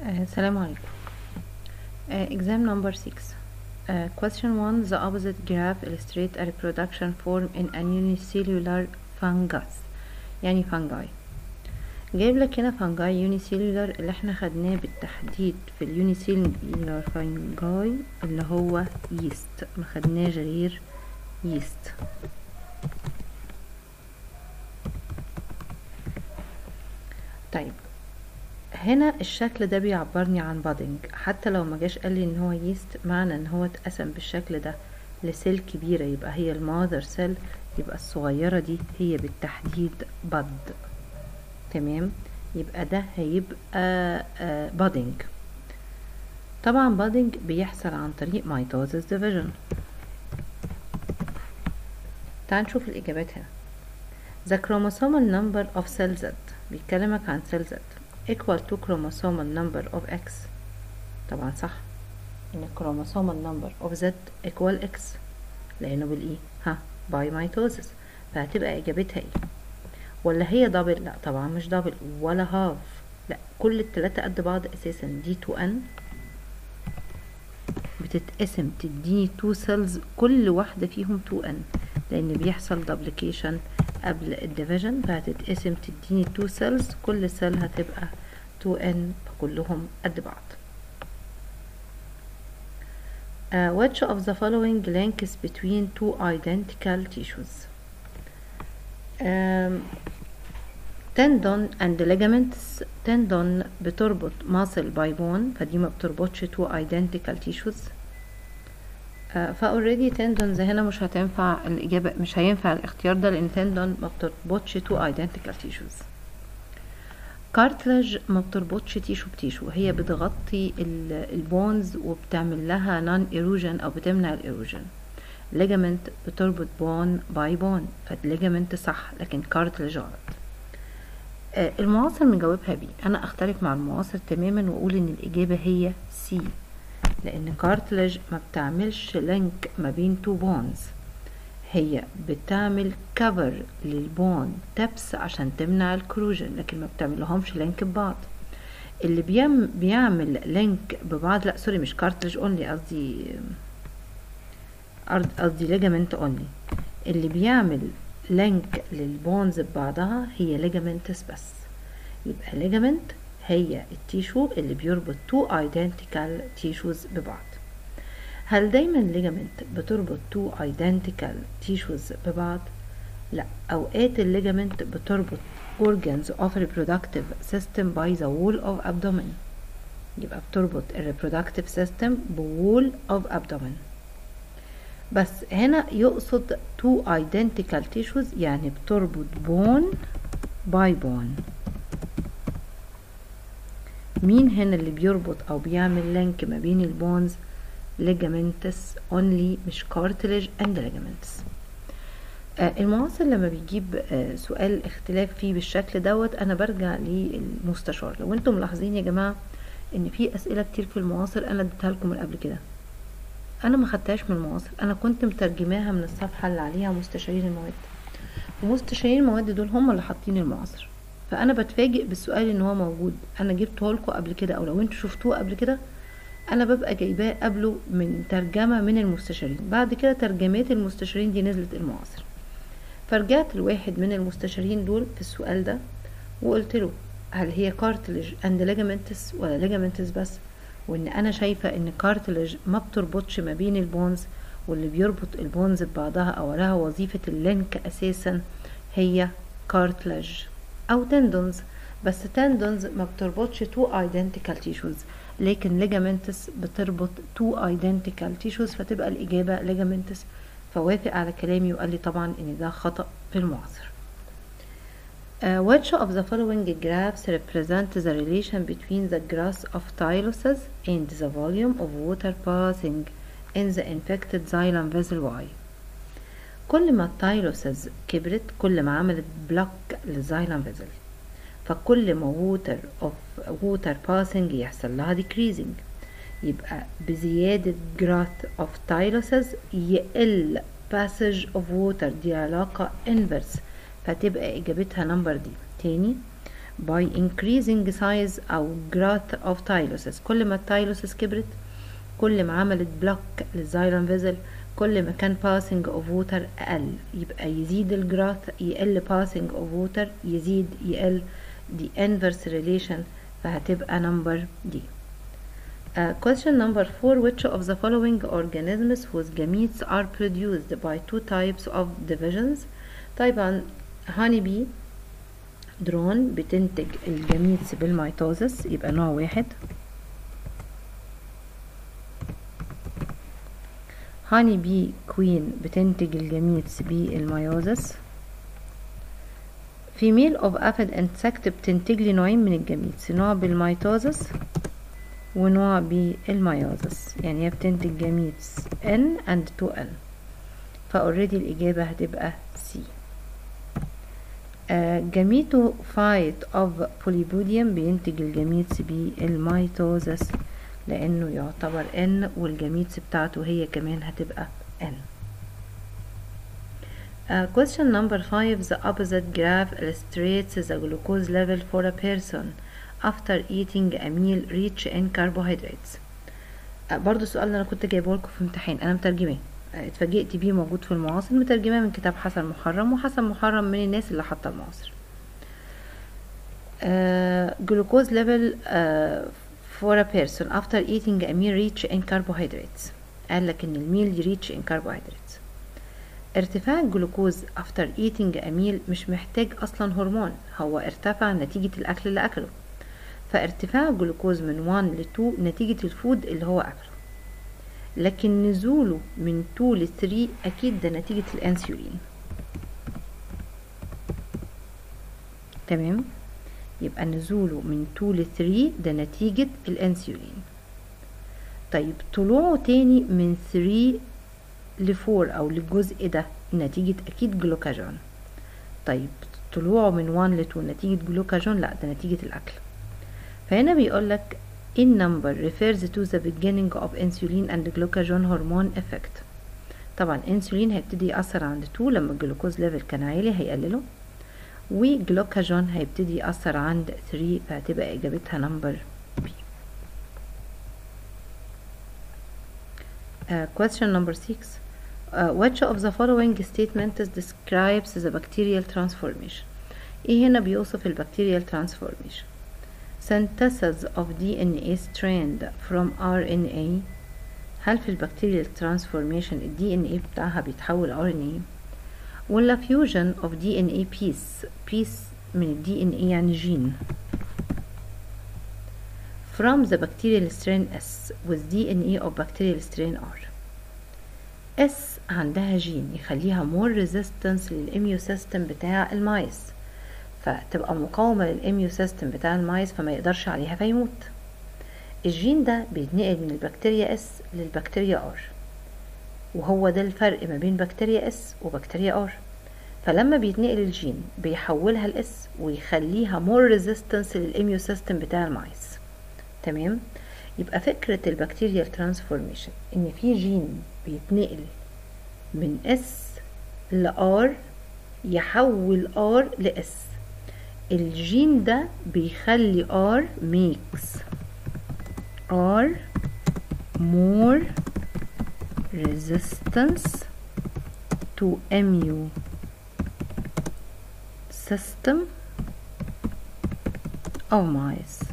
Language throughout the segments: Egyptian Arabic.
Uh, السلام عليكم uh, exam number 6 uh, question 1 the opposite graph illustrate a reproduction form in a unicellular fungus يعني fungi جايب لك هنا fungi unicellular اللي احنا خدناه بالتحديد في اليونيسيلولار fungi اللي هو yeast ما خدناش غير yeast طيب هنا الشكل ده بيعبرني عن بادنج حتى لو ما جاش قال لي ان هو ييست معنى ان هو اتقسم بالشكل ده لسيل كبيرة يبقى هي الماذر سيل يبقى الصغيرة دي هي بالتحديد بد تمام يبقى ده هيبقى بادنج طبعا بادنج بيحصل عن طريق ميتوزيس ديفيجن تعال نشوف الاجابات هنا The chromosomal number of cell Z بيكلمك عن cell Z equal to chromosomal number of X طبعا صح ان chromosomal number of Z equal X لانه بالايه ها باي ميتوزيس فهتبقى اجابتها ايه ولا هي دبل لا طبعا مش دبل ولا هاف لا كل التلاتة قد بعض اساسا دي 2 ان بتتقسم تديني 2 سيلز كل واحدة فيهم 2 ان لان بيحصل دوبليكيشن قبل الديفيجن فهتتقسم تديني 2 سيلز كل سيل هتبقى 2 ان فكلهم قد بعض uh, which of the following links between two identical tissues um, tendon and ligaments tendon بتربط muscle by bone فدي ما بتربطش two identical tissues فاوريدي تندونز هنا مش هتنفع الإجابة مش هينفع الاختيار ده لأن تندون ما بتربطش تو identical tissues كارتلج ما بتربطش تيشو بتيشو هي بتغطي البونز وبتعمل لها نون ايروجن أو بتمنع الايروجن ليجامنت بتربط بون باي بون فالليجامنت صح لكن كارتلج غلط المعاصر مجاوبها بي أنا أختلف مع المعاصر تماما وأقول إن الإجابة هي سي لان كارتلج ما بتعملش لينك ما بين تو بونز هي بتعمل كفر للبون تبس عشان تمنع الكروجن لكن ما بتعملهمش لينك ببعض اللي بيعمل, بيعمل لينك ببعض لا سوري مش كارتلج اونلي قصدي قصدي ليجامنت اونلي اللي بيعمل لينك للبونز ببعضها هي ليجامنتس بس يبقى ليجامنت هي التيشو اللي بيربط تو identical tissues ببعض هل دايما الليجامنت بتربط تو identical tissues ببعض لا اوقات الليجامنت بتربط organs of reproductive system by the wall of abdomen يبقى بتربط الريبرودكتيف سيستم بوول of abdomen بس هنا يقصد two identical tissues يعني بتربط بون باي بون مين هنا اللي بيربط او بيعمل لينك ما بين البونز ليجامنتس اونلي مش كارتلج اند ليجامنتس آه المعاصر لما بيجيب آه سؤال اختلاف فيه بالشكل دوت انا برجع للمستشار لو انتم ملاحظين يا جماعه ان في اسئله كتير في المعاصر انا اديتها لكم من قبل كده انا ما خدتهاش من المعاصر انا كنت مترجماها من الصفحه اللي عليها مستشارين المواد ومستشارين المواد دول هم اللي حاطين المعاصر فانا بتفاجئ بالسؤال ان هو موجود انا جبته لكم قبل كده او لو انتوا شفتوه قبل كده انا ببقى جايباه قبله من ترجمه من المستشارين بعد كده ترجمات المستشارين دي نزلت المعاصر فرجعت لواحد من المستشارين دول في السؤال ده وقلت له هل هي كارتلج اند ليجامنتس ولا ليجامنتس بس وان انا شايفه ان كارتلج ما بتربطش ما بين البونز واللي بيربط البونز ببعضها او لها وظيفه اللينك اساسا هي كارتلج او تندونز بس تندونز ما بتربطش تو identical tissues لكن ligamentous بتربط تو identical tissues فتبقى الإجابة ligamentous فوافق على كلامي وقال لي طبعا ان ده خطأ في المعاصر Uh, which of the following graphs represent the relation between the growth of tyluses and the volume of water passing in the infected xylem vessel Y? كل ما التايلوسز كبرت كل ما عملت بلوك للزايلم فيزل فكل ما ووتر اوف ووتر باسنج يحصل لها decreasing يبقى بزيادة growth of tyluses يقل passage of water دي علاقة inverse فتبقى إجابتها نمبر دي تاني by increasing size أو growth of tylosis كل ما التايلوسس كبرت كل ما عملت بلوك للزايلم فيزل كل ما كان passing of water أقل يبقى يزيد الجراث يقل passing of water يزيد يقل دي inverse relation فهتبقى number D Uh, question number four which of the following organisms whose gametes are produced by two types of divisions طبعا honeybee درون بتنتج الجميتس بالميتوزس يبقى نوع واحد هاني بي كوين بتنتج الجميتس بالميوزس فيميل اوف افيد انسكت بتنتج لي نوعين من الجميتس نوع بالميتوزس ونوع بالميوزس يعني هي بتنتج جميتس N and 2N فاوريدي الإجابة هتبقى C جميتو فايت اوف بوليبوديوم بينتج الجميتس بالميتوزس لأنه يعتبر N والجميتس بتاعته هي كمان هتبقى N Uh, question number five the opposite graph illustrates the glucose level for a person after eating a meal rich in carbohydrates uh, برضو السؤال اللي انا كنت جايبه لكم في امتحان انا مترجماه uh, اتفاجئت بيه موجود في المعاصر مترجماه من كتاب حسن محرم وحسن محرم من الناس اللي حاطه المعاصر glucose level for a person after eating a meal rich in carbohydrates قال لك ان الميل rich in carbohydrates ارتفاع الجلوكوز after eating a meal مش محتاج اصلا هرمون هو ارتفع نتيجة الاكل اللي اكله فارتفاع الجلوكوز من 1 ل 2 نتيجة الفود اللي هو اكله لكن نزوله من 2 ل 3 اكيد ده نتيجة الانسولين تمام يبقى نزوله من 2 ل 3 ده نتيجة الانسولين طيب طلوعه تاني من 3 لفور او للجزء ده نتيجة اكيد جلوكاجون طيب طلوعه من 1 ل 2 نتيجة جلوكاجون لا ده نتيجة الاكل فهنا بيقولك in number refers to the beginning of insulin and glucagon hormone effect طبعا انسولين هيبتدي يأثر عند 2 لما الجلوكوز ليفل كان عالي هيقلله وجلوكاجون هيبتدي يأثر عند 3 فهتبقى اجابتها نمبر B uh, question number 6 Uh, which of the following statements describes the bacterial transformation ايه هنا بيوصف البكتيريال transformation synthesis of DNA strand from RNA هل في البكتيريال transformation ال DNA بتاعها بيتحول RNA ولا fusion of DNA piece piece من ال DNA يعني جين from the bacterial strain S with DNA of bacterial strain R اس عندها جين يخليها مور ريزيستنس للاميو سيستم بتاع المايس فتبقى مقاومة للاميو سيستم بتاع المايس فما يقدرش عليها فيموت الجين ده بيتنقل من البكتيريا اس للبكتيريا ار وهو ده الفرق ما بين بكتيريا اس وبكتيريا ار فلما بيتنقل الجين بيحولها الاس ويخليها مور ريزيستنس للاميو سيستم بتاع المايس تمام يبقى فكرة البكتيريال ترانسفورميشن ان في جين بيتنقل من اس لار يحول ار لاس الجين ده بيخلي ار ميكس ار more resistance to immune system of mice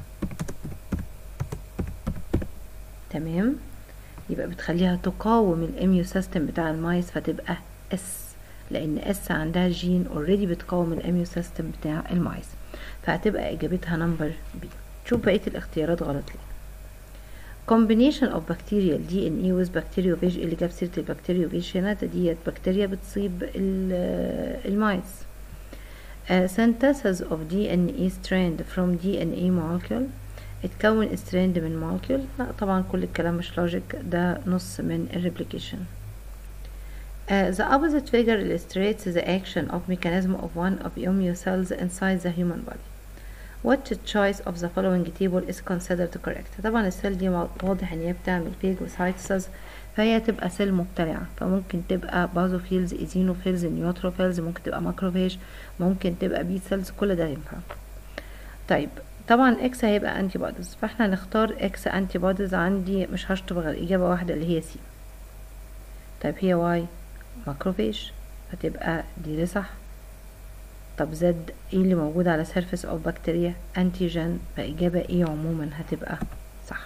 تمام يبقى بتخليها تقاوم الاميو سيستم بتاع المايس فتبقى اس لان اس عندها جين اوريدي بتقاوم الاميو سيستم بتاع المايس فهتبقى اجابتها نمبر بي شوف بقيه الاختيارات غلط ليه combination of bacterial DNA with bacteriophage اللي جاب سيرة البكتيريوفيج هنا ديت بكتيريا بتصيب المايس uh, synthesis of DNA strand from DNA molecule اتكون ستراند من مولكيول لا طبعا كل الكلام مش لوجيك ده نص من الريبليكيشن uh, the opposite figure illustrates the action of mechanism of one of immune cells inside the human body what choice of the following table is considered correct طبعا السيل دي واضح ان هي بتعمل فيجوسايتسز فهي تبقى سيل مبتلعة فممكن تبقى بازوفيلز ايزينوفيلز نيوتروفيلز ممكن تبقى ماكروفيج ممكن تبقى بي سيلز كل ده ينفع طيب طبعا اكس هيبقى انتي بوديز فاحنا هنختار اكس انتي بوديز عندي مش هشطب غير اجابه واحده اللي هي سي طيب هي واي ماكروفيج هتبقى دي اللي صح طب زد ايه اللي موجود على سيرفيس اوف بكتيريا انتيجين فاجابه ايه عموما هتبقى صح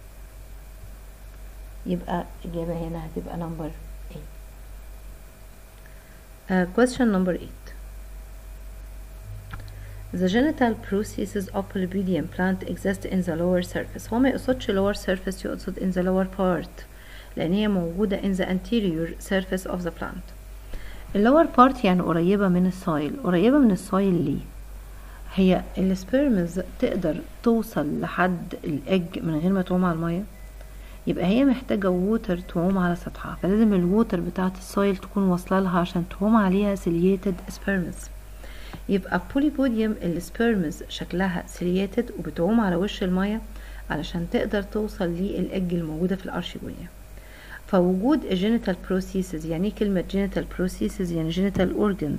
يبقى اجابه هنا هتبقى نمبر 8 uh, question number 8 The genital processes of polypodium plant exist in the lower surface هو ما يقصدش lower surface يقصد in the lower part لأن هي موجودة in the anterior surface of the plant اللور بارت يعني قريبة من السايل قريبة من السايل ليه هي السبيرمز تقدر توصل لحد الاج من غير ما تعوم على المية يبقى هي محتاجة ووتر تعوم على سطحها فلازم الووتر بتاعة السايل تكون واصلة لها عشان تعوم عليها سيليتد سبيرمز يبقى بوليبوديوم السبيرمز شكلها سيليتد وبتعوم على وش المية علشان تقدر توصل للإج الموجودة في الأرشيجونيا فوجود الجينيتال بروسيسز يعني كلمة جينيتال بروسيسز يعني جينيتال اورجنز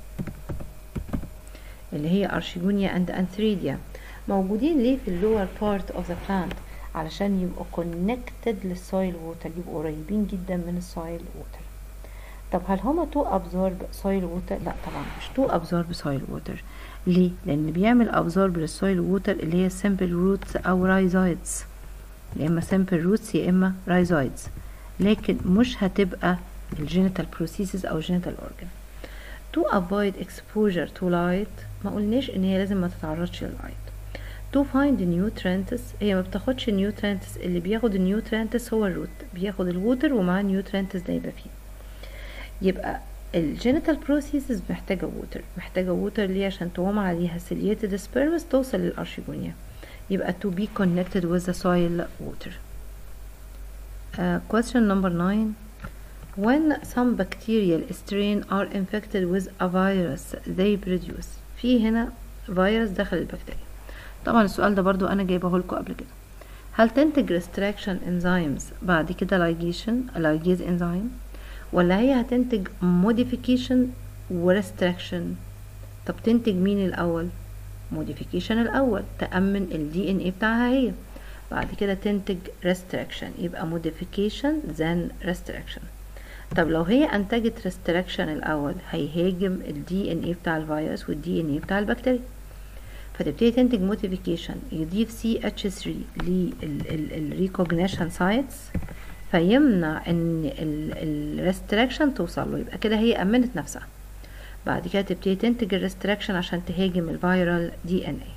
اللي هي ارشيجونيا اند انثريديا موجودين ليه في اللور بارت اوف ذا بلانت علشان يبقوا كونكتد للسويل ووتر يبقوا قريبين جدا من السويل ووتر طب هل هما تو ابزورب سويل ووتر لا طبعا مش تو ابزورب سويل ووتر ليه لان بيعمل ابزورب للسويل ووتر اللي هي سمبل روتس او رايزويدز يا اما سمبل روتس يا اما رايزويدز لكن مش هتبقى الجينيتال بروسيسز او جينيتال اورجان to avoid exposure to light ما قلناش ان هي لازم ما تتعرضش لللايت to find nutrients هي ما بتاخدش nutrients اللي بياخد النيوترينتس هو الروت بياخد الووتر ومعاه نيوترينتس دايبه فيه يبقى الجينيتال بروسيسز محتاجة ووتر محتاجة ووتر ليه عشان تعوم عليها سيليتد سبيرمز توصل للأرشيجونيا يبقى to be connected with the soil water Uh, question number nine. When some bacterial strain are infected with a virus they produce في هنا فيروس دخل البكتيريا طبعا السؤال ده برضو انا جايبه لكم قبل كده هل تنتج restriction enzymes بعد كده ligation ligase enzyme ولا هي هتنتج modification و restriction طب تنتج مين الاول modification الاول تأمن ال DNA بتاعها هي بعد كده تنتج restriction يبقى modification then restriction طب لو هي انتجت restriction الاول هيهاجم ال DNA بتاع الفيروس وال DNA بتاع البكتيريا فتبتدي تنتج modification يضيف CH3 لل recognition sites فيمنع ان ال restriction توصل له يبقى كده هي امنت نفسها بعد كده تبتدي تنتج ال restriction عشان تهاجم الفيرال DNA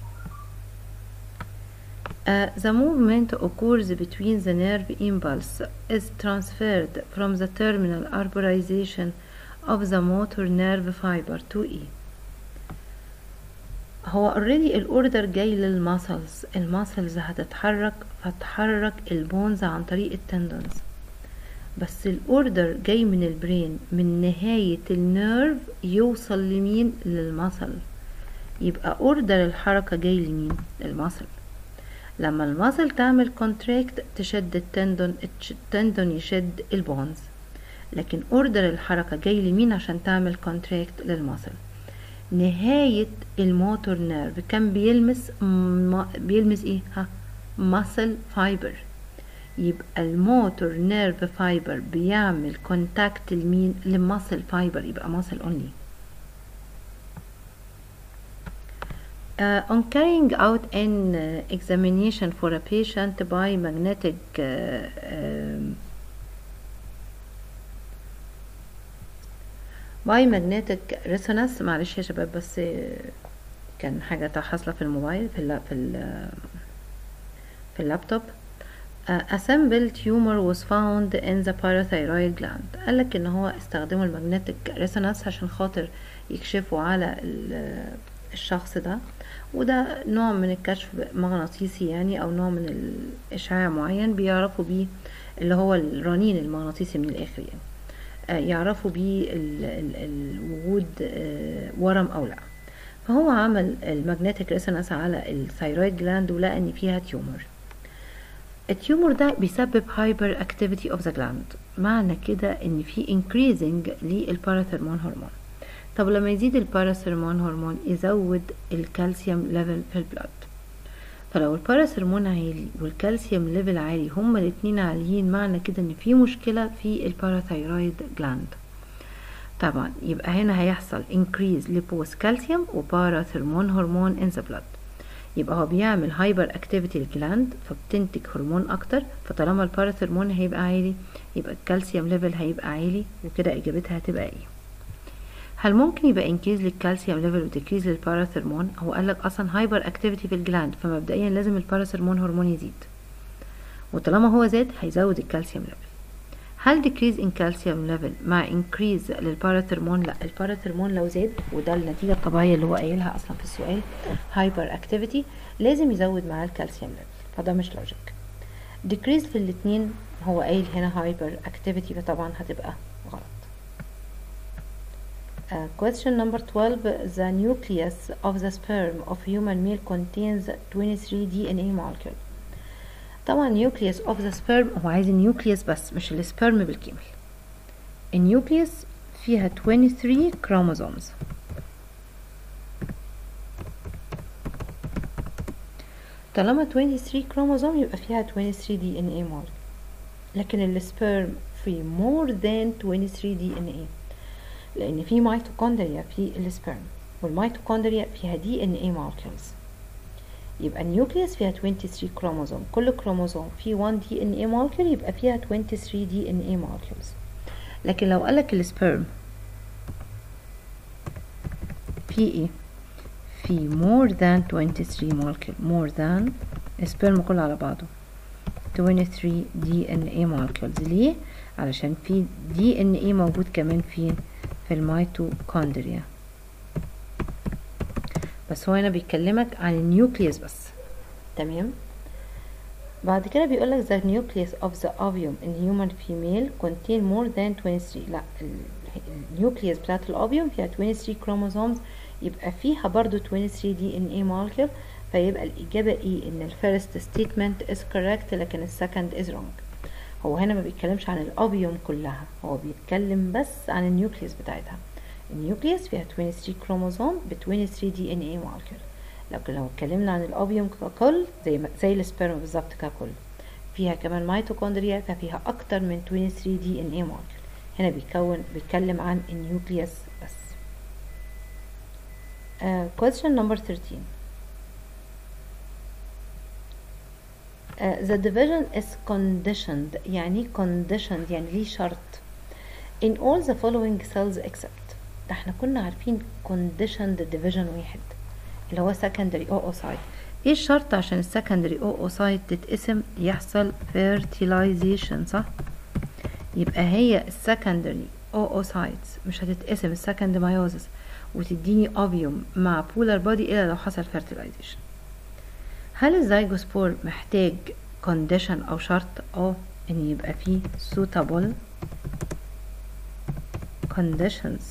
Uh, the movement occurs between the nerve impulse is transferred from the terminal arborization of the motor nerve fiber to E. هو already الاوردر جاي للماسلز الماسلز هتتحرك فتحرك البونز عن طريق التندونز بس الاوردر جاي من البرين من نهاية النيرف يوصل لمين للماسل يبقى اوردر الحركة جاي لمين للماسل لما الماسل تعمل كونتراكت تشد التندون التندون يشد البونز لكن اوردر الحركة جاي لمين عشان تعمل كونتراكت للماسل نهاية الموتور نيرف كان بيلمس ما بيلمس ايه ها ماسل فايبر يبقى الموتور نيرف فايبر بيعمل كونتاكت لمين للماسل فايبر يبقى ماسل اونلي Uh, on carrying out an uh, examination for a patient by magnetic uh, um, by magnetic resonance معلش يا شباب بس كان حاجة حاصلة في الموبايل في ال في ال في اللابتوب a simple tumor was found in the parathyroid gland قالك ان هو استخدموا المagnetic resonance عشان خاطر يكشفوا على الشخص ده وده نوع من الكشف مغناطيسي يعني او نوع من الاشعاع معين بيعرفوا بيه اللي هو الرنين المغناطيسي من الاخر يعني آه يعرفوا بيه الوجود آه ورم او لا فهو عمل المagnetic resonance على الثايرويد جلاند ولقى ان فيها تيومر التيومر ده بيسبب هايبر اكتيفيتي اوف ذا جلاند معنى كده ان في increasing للباراثيرمون هرمون طب لما يزيد الباراثرمون هرمون يزود الكالسيوم ليفل في البلاد فلو الباراثرمون عالي والكالسيوم ليفل عالي هما الاتنين عاليين معنى كده ان في مشكلة في الباراثايرويد جلاند طبعا يبقى هنا هيحصل increase لبوس كالسيوم وباراثرمون هرمون in the blood يبقى هو بيعمل هايبر اكتيفيتي الجلاند فبتنتج هرمون اكتر فطالما الباراثرمون هيبقى عالي يبقى الكالسيوم ليفل هيبقى عالي وكده اجابتها هتبقى ايه هل ممكن يبقى انكريز للكالسيوم ليفل وديكريز للباراثرمون هو قال لك اصلا هايبر اكتيفيتي في الجلاند فمبدئيا لازم الباراثرمون هرمون يزيد وطالما هو زاد هيزود الكالسيوم ليفل هل decrease in calcium level مع increase للباراثرمون لا الباراثرمون لو زاد وده النتيجة الطبيعية اللي هو قايلها اصلا في السؤال هايبر اكتيفيتي لازم يزود معاه الكالسيوم ليفل فده مش لوجيك decrease في الاتنين هو قايل هنا هايبر اكتيفيتي فطبعا هتبقى غلط Uh, question number 12 the nucleus of the sperm of human male contains 23 DNA molecule طبعا nucleus of the sperm هو عايز النيوكليوس بس مش السبرم بالكامل النيوكليوس فيها 23 chromosomes طالما 23 chromosome يبقى فيها 23 DNA molecule لكن السبرم في more than 23 DNA لان في ميتوكوندريا في السبرم والميتوكوندريا فيها دي ان اي مولكيولز يبقى النيوكليوس فيها 23 كروموزوم كل كروموزوم فيه 1 دي ان اي مولكيول يبقى فيها 23 دي ان اي مولكيولز لكن لو قالك السبرم في ايه في more than 23 molecule more than السبرم كله على بعضه 23 دي ان اي molecules ليه علشان في دي ان اي موجود كمان في في الميتوكوندريا بس هو هنا بيكلمك عن النيوكليوس بس تمام بعد كده بيقولك the nucleus of the ovum in human female contain more than 23 لا النيوكليوس بتاعت الاوفيوم فيها 23 chromosomes يبقى فيها برضو 23 دي ان اي molecule فيبقى الإجابة ايه ان الفيرست statement is correct لكن السكند is wrong هو هنا ما بيتكلمش عن الاوبيوم كلها هو بيتكلم بس عن النيوكليوس بتاعتها النيوكليوس فيها 23 كروموزوم ب 23 دي ان اي مولكيول لكن لو اتكلمنا عن الاوبيوم ككل زي ما زي السبرم بالظبط ككل فيها كمان ميتوكوندريا ففيها اكتر من 23 دي ان اي مولكيول هنا بيكون بيتكلم عن النيوكليوس بس uh, question number 13 Uh, the division is conditioned يعني conditioned يعني ليه شرط in all the following cells except ده احنا كنا عارفين conditioned division واحد اللي هو secondary oocyte ايه الشرط عشان السكندري oocyte تتقسم يحصل fertilization صح يبقى هي السكندري oocytes مش هتتقسم السكند مايوزس وتديني اوفيوم مع بولار بودي الا لو حصل fertilization هل الزيجوسبور محتاج condition او شرط اه ان يبقى فيه suitable conditions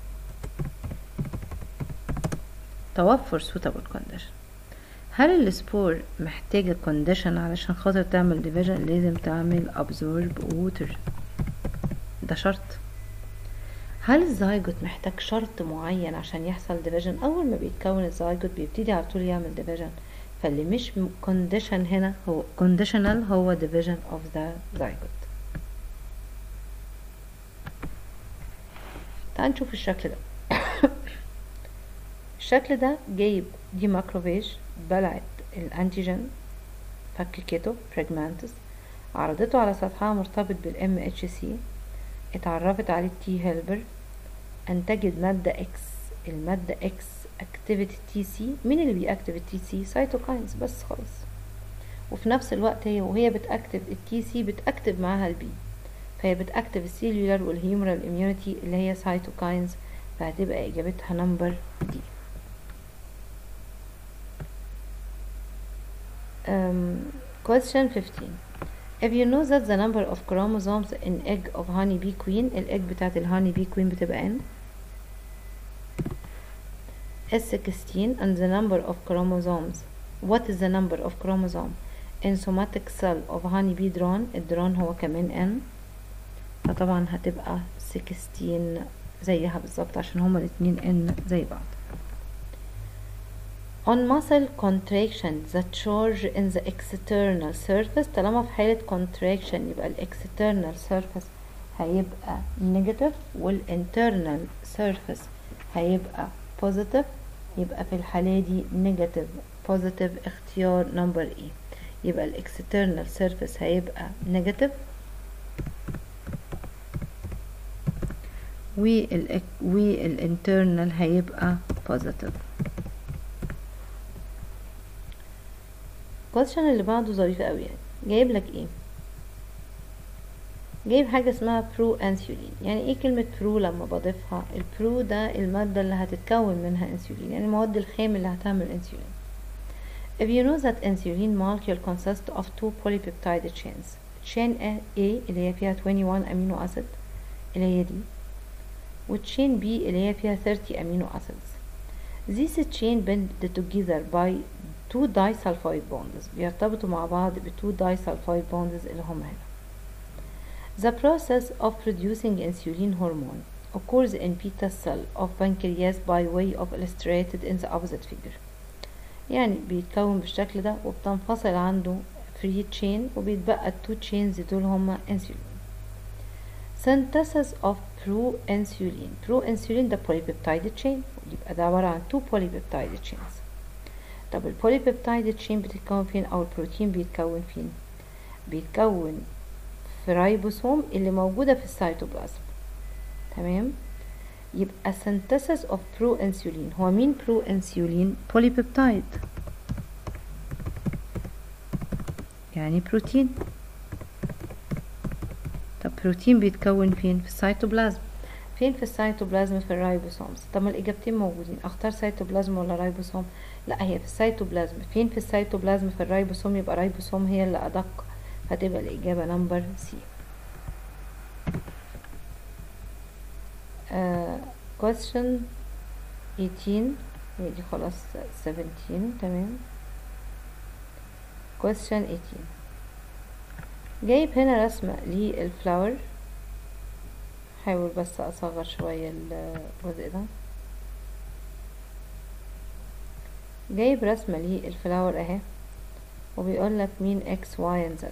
توفر suitable condition هل السبور محتاجة condition علشان خاطر تعمل division لازم تعمل absorb water ده شرط هل الزيجوت محتاج شرط معين عشان يحصل division اول ما بيتكون الزيجوت بيبتدي على طول يعمل division فاللي مش condition هنا هو conditional هو division of the zygote تعال نشوف الشكل ده الشكل ده جايب دي ماكروفيج بلعت الانتيجين فككته براجمانتس عرضته على سطحها مرتبط بالام اتش سي اتعرفت عليه التي هيلبر انتجت مادة اكس المادة اكس اكتيفيتي تي سي مين اللي بيأكتف التي سي سايتوكاينز بس خالص وفي نفس الوقت هي وهي بتأكتف التي سي بتأكتف معاها البي فهي بتأكتف السيلولار والهيومرال اميونيتي اللي هي سايتوكاينز فهتبقى اجابتها نمبر دي um, question 15 if you know that the number of chromosomes in egg of honey bee queen الايج بتاعت الهاني بي كوين بتبقى n is 16 and the number of chromosomes what is the number of chromosome in somatic cell of honey bee drone الدرون هو كمان n فطبعا هتبقى 16 زيها بالظبط عشان هما الاتنين ان زي بعض on muscle contraction the charge in the external surface طالما في حالة contraction يبقى ال external surface هيبقى negative وال internal surface هيبقى positive يبقى في الحالة دي negative positive اختيار number E يبقى ال external surface هيبقى negative وال والinternal هيبقى positive question اللي بعده ظريف قوي يعني جايب لك ايه جايب حاجة اسمها برو انسولين يعني ايه كلمة برو لما بضيفها البرو ده المادة اللي هتتكون منها انسولين يعني المواد الخام اللي هتعمل انسولين If you know that insulin molecule consists of two polypeptide chains chain A اللي هي فيها 21 amino acid اللي هي دي والchain B اللي هي فيها 30 amino acids These chain bond together by two disulfide bonds بيرتبطوا مع بعض ب two disulfide bonds اللي هم هنا The process of producing insulin hormone occurs in beta cell of pancreas by way of illustrated in the opposite figure يعني بيتكون بالشكل ده وبتنفصل عنده free chain وبيتبقى التو chains دول هما insulin synthesis of proinsulin proinsulin ده polypeptide chain يبقى ده عبارة عن two polypeptide chains طب البوليبيبتايد تشين بتتكون فين او البروتين بيتكون فين بيتكون في رايبوسوم اللي موجودة في السيتوبلازم تمام يبقى synthesis of proinsulin هو مين proinsulin بوليبيبتايد يعني بروتين طب بروتين بيتكون فين في السيتوبلازم فين في السيتوبلازم في الرايبوسومز طب ما الاجابتين موجودين اختار سيتوبلازم ولا رايبوسوم لا هي في السيتوبلازم فين في السيتوبلازم في الرايبوسوم يبقى رايبوسوم هي اللي ادق هتبقى الاجابه نمبر سي uh, question 18 هي دي خلاص 17 تمام question 18 جايب هنا رسمة للفلاور حاول بس اصغر شوية الجزء ده جايب رسمة للفلاور اهي وبيقول لك مين x y and z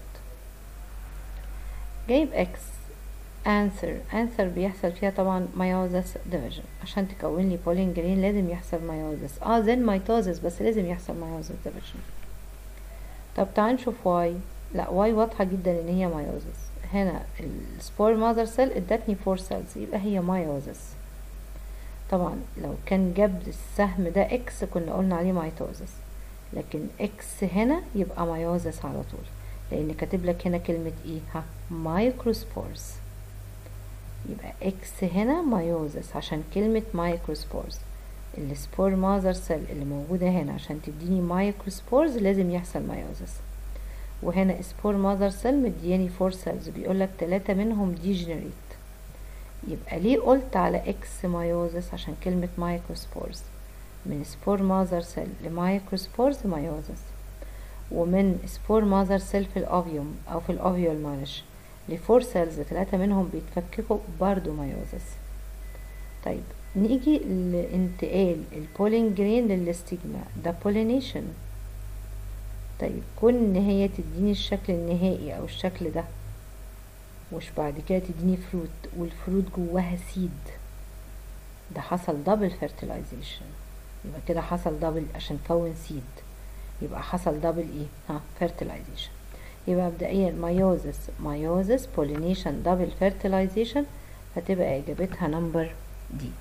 جايب x answer answer بيحصل فيها طبعا meiosis division عشان تكون لي بولين جرين لازم يحصل meiosis اه then mitosis بس لازم يحصل meiosis division طب تعال نشوف y لا y واضحة جدا ان هي meiosis هنا السبور ماذر سيل ادتني فور سيلز يبقى هي مايوزس طبعا لو كان جاب السهم ده اكس كنا قلنا عليه مايتوزس لكن اكس هنا يبقى مايوزس على طول لان كاتب لك هنا كلمة ايه ها مايكروسبورز يبقى اكس هنا مايوزس عشان كلمة مايكروسبورز السبور ماذر سيل اللي موجودة هنا عشان تديني مايكروسبورز لازم يحصل مايوزس وهنا سبور ماذر سيل مدياني فور سيلز بيقول لك تلاتة منهم ديجنريت يبقى ليه قلت على اكس مايوزس عشان كلمة مايكروسبورز من سبور ماذر سيل لمايكروسبورز مايوزس ومن سبور ماذر سيل في الاوفيوم او في الاوفيول معلش لفور سيلز تلاتة منهم بيتفككوا برضو مايوزس طيب نيجي لانتقال البولين جرين للاستجما ده بولينيشن طيب كون ان هي تديني الشكل النهائي او الشكل ده وش بعد كده تديني فروت والفروت جواها سيد ده حصل دبل فيرتلايزيشن يبقى كده حصل دبل عشان كون سيد يبقى حصل دبل ايه ها فيرتلايزيشن يبقى مبدئيا مايوزس مايوزس بولينيشن دبل فيرتلايزيشن هتبقى اجابتها نمبر دي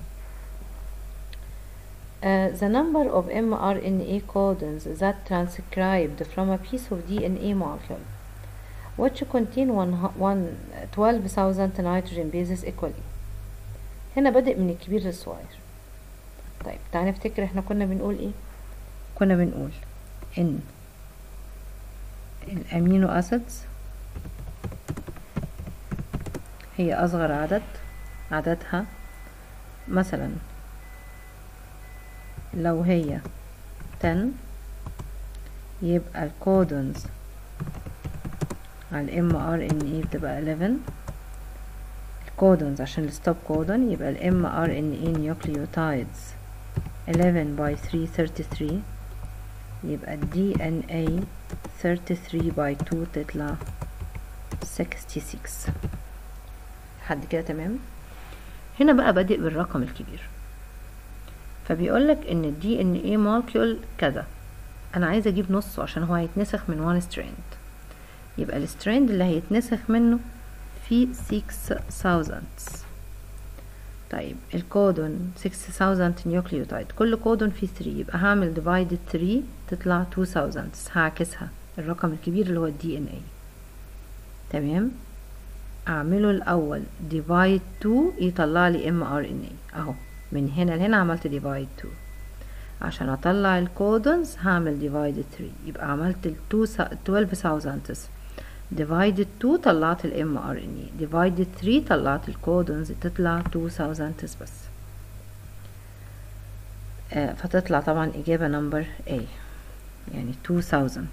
Uh, the number of mRNA codons that transcribed from a piece of DNA molecule which contain one, one 12,000 nitrogen bases equally هنا بادئ من الكبير للصغير طيب تعالى نفتكر احنا كنا بنقول ايه كنا بنقول ان الامينو اسيدز هي اصغر عدد عددها مثلا لو هي 10 يبقى الكودونز على الام ار ان اي بتبقى 11 الكودونز عشان الستوب كودون يبقى ال mRNA nucleotides 11 by 333 يبقى ال DNA 33 by 2 تطلع 66 لحد كده تمام هنا بقى بادئ بالرقم الكبير فبيقولك ان الدي ان ايه مولكيول كذا انا عايزه اجيب نصه عشان هو هيتنسخ من وان ستراند يبقى الستراند اللي هيتنسخ منه في 6000 طيب الكودون 6000 نيوكليوتايد كل كودون فيه 3 يبقى هعمل ديفايد 3 تطلع 2000 هعكسها الرقم الكبير اللي هو الدي ان اي تمام اعمله الاول ديفايد 2 يطلع لي ام ار ان اي اهو من هنا لهنا عملت ديفايد 2 عشان اطلع الكودونز هعمل ديفايد 3 يبقى عملت ال 12000 ديفايد 2 طلعت الام ار ان اي ديفايد 3 طلعت الكودونز تطلع 2000 بس آه فتطلع طبعا اجابه نمبر A يعني 2000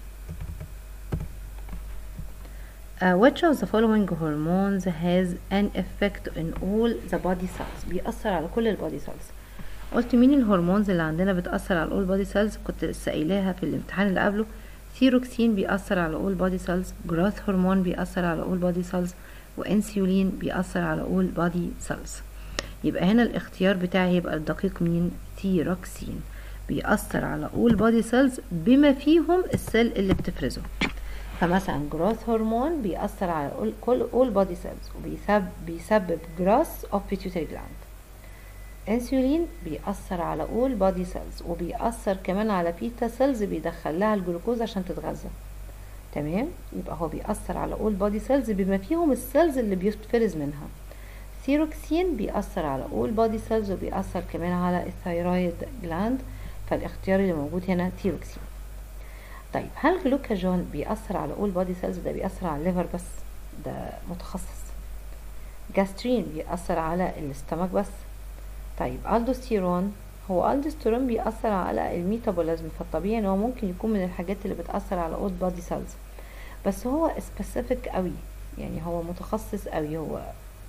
Uh, which of the following hormones has an effect in all the body cells بيأثر على كل البودي cells قلت مين الهرمونز اللي عندنا بتأثر على all body cells كنت لسه قايلاها في الامتحان اللي قبله ثيروكسين بيأثر على all body cells growth هرمون بيأثر على all body cells وانسولين بيأثر على all body cells يبقى هنا الاختيار بتاعي يبقى الدقيق مين ثيروكسين بيأثر على all body cells بما فيهم السيل اللي بتفرزه فمثلا جروث هرمون بيأثر على كل all body cells وبيسبب بيسبب growth of pituitary gland انسولين بيأثر على all body cells وبيأثر كمان على بيتا سيلز بيدخل لها الجلوكوز عشان تتغذى تمام يبقى هو بيأثر على all body cells بما فيهم السيلز اللي بيتفرز منها ثيروكسين بيأثر على all body cells وبيأثر كمان على الثايرويد جلاند فالاختيار اللي موجود هنا ثيروكسين طيب هل جلوكاجون بيأثر على all body cells ده بيأثر على الليفر بس ده متخصص جاسترين بيأثر على الاستمك بس طيب الدوستيرون هو الدوستيرون بيأثر على الميتابوليزم فالطبيعي ان هو ممكن يكون من الحاجات اللي بتأثر على all body cells بس هو سبيسيفيك قوي يعني هو متخصص قوي هو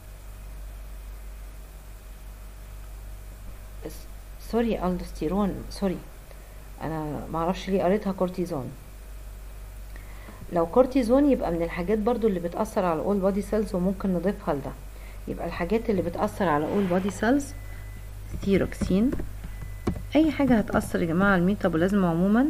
سوري الدوستيرون سوري انا معرفش ليه قريتها كورتيزون لو كورتيزون يبقى من الحاجات برضو اللي بتأثر على all body cells وممكن نضيفها لده يبقى الحاجات اللي بتأثر على all body cells ثيروكسين اي حاجة هتأثر يا جماعة على الميتابوليزم عموما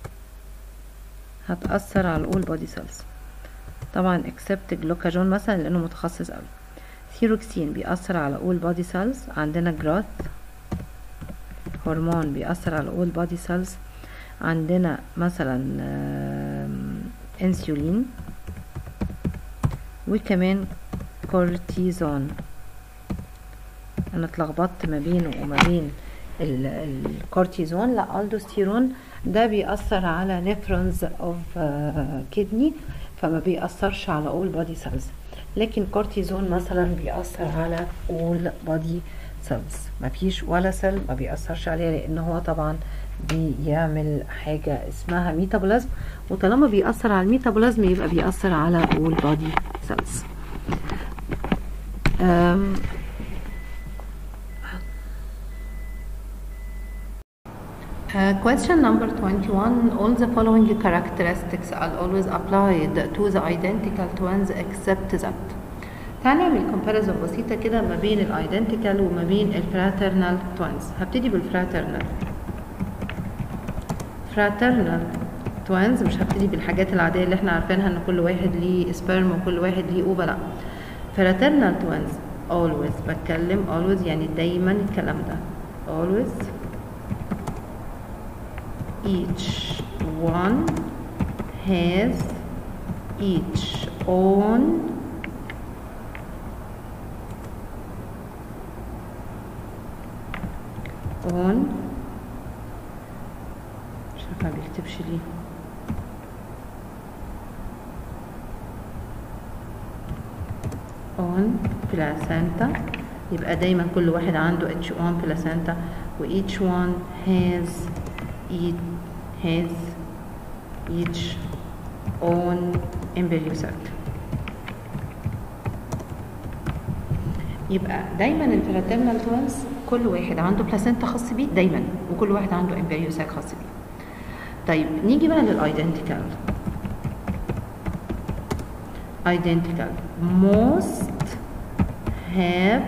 هتأثر على all body cells طبعا except جلوكاجون مثلا لانه متخصص قوي ثيروكسين بيأثر على all body cells عندنا growth هرمون بيأثر على all body cells عندنا مثلا انسولين وكمان كورتيزون انا اتلخبطت ما بينه وما بين الكورتيزون لا الدوستيرون ده بيأثر على نيفرونز اوف كدني فما بيأثرش على all body cells لكن كورتيزون مثلا بيأثر على all body cells مفيش ولا سيل ما بيأثرش عليها لان هو طبعا بيعمل حاجة اسمها ميتابوليزم وطالما بيأثر على الميتابوليزم يبقى بيأثر على all body cells um, Uh, question number 21 all the following characteristics are always applied to the identical twins except that تعال نعمل كومباريزون بسيطة كده ما بين الايدنتيكال وما بين الفراترنال توينز هبتدي بالفراترنال فراترنال توينز مش هبتدي بالحاجات العادية اللي احنا عارفينها ان كل واحد ليه سبرم وكل واحد ليه اوفا لا فراترنال توينز always بتكلم always يعني دايما الكلام ده always each one has each own own مش عارفه ما بيكتبش ليه own placenta يبقى دايما كل واحد عنده each own placenta و each one has each has each own embryo sac يبقى دايما الفراترنال توينز كل واحد عنده بلاسنتا خاص بيه دايما وكل واحد عنده امبريو ساك خاص بيه طيب نيجي بقى للايدنتيكال identical most have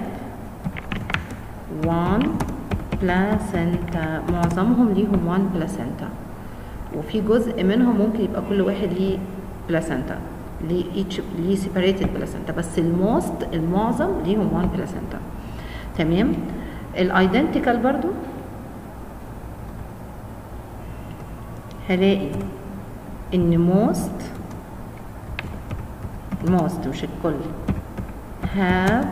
one placenta معظمهم ليهم one placenta وفي جزء منهم ممكن يبقى كل واحد ليه placenta ليه each ليه separated placenta بس الموست المعظم ليهم one placenta تمام الايدنتيكال برضو هلاقي ان most most مش الكل have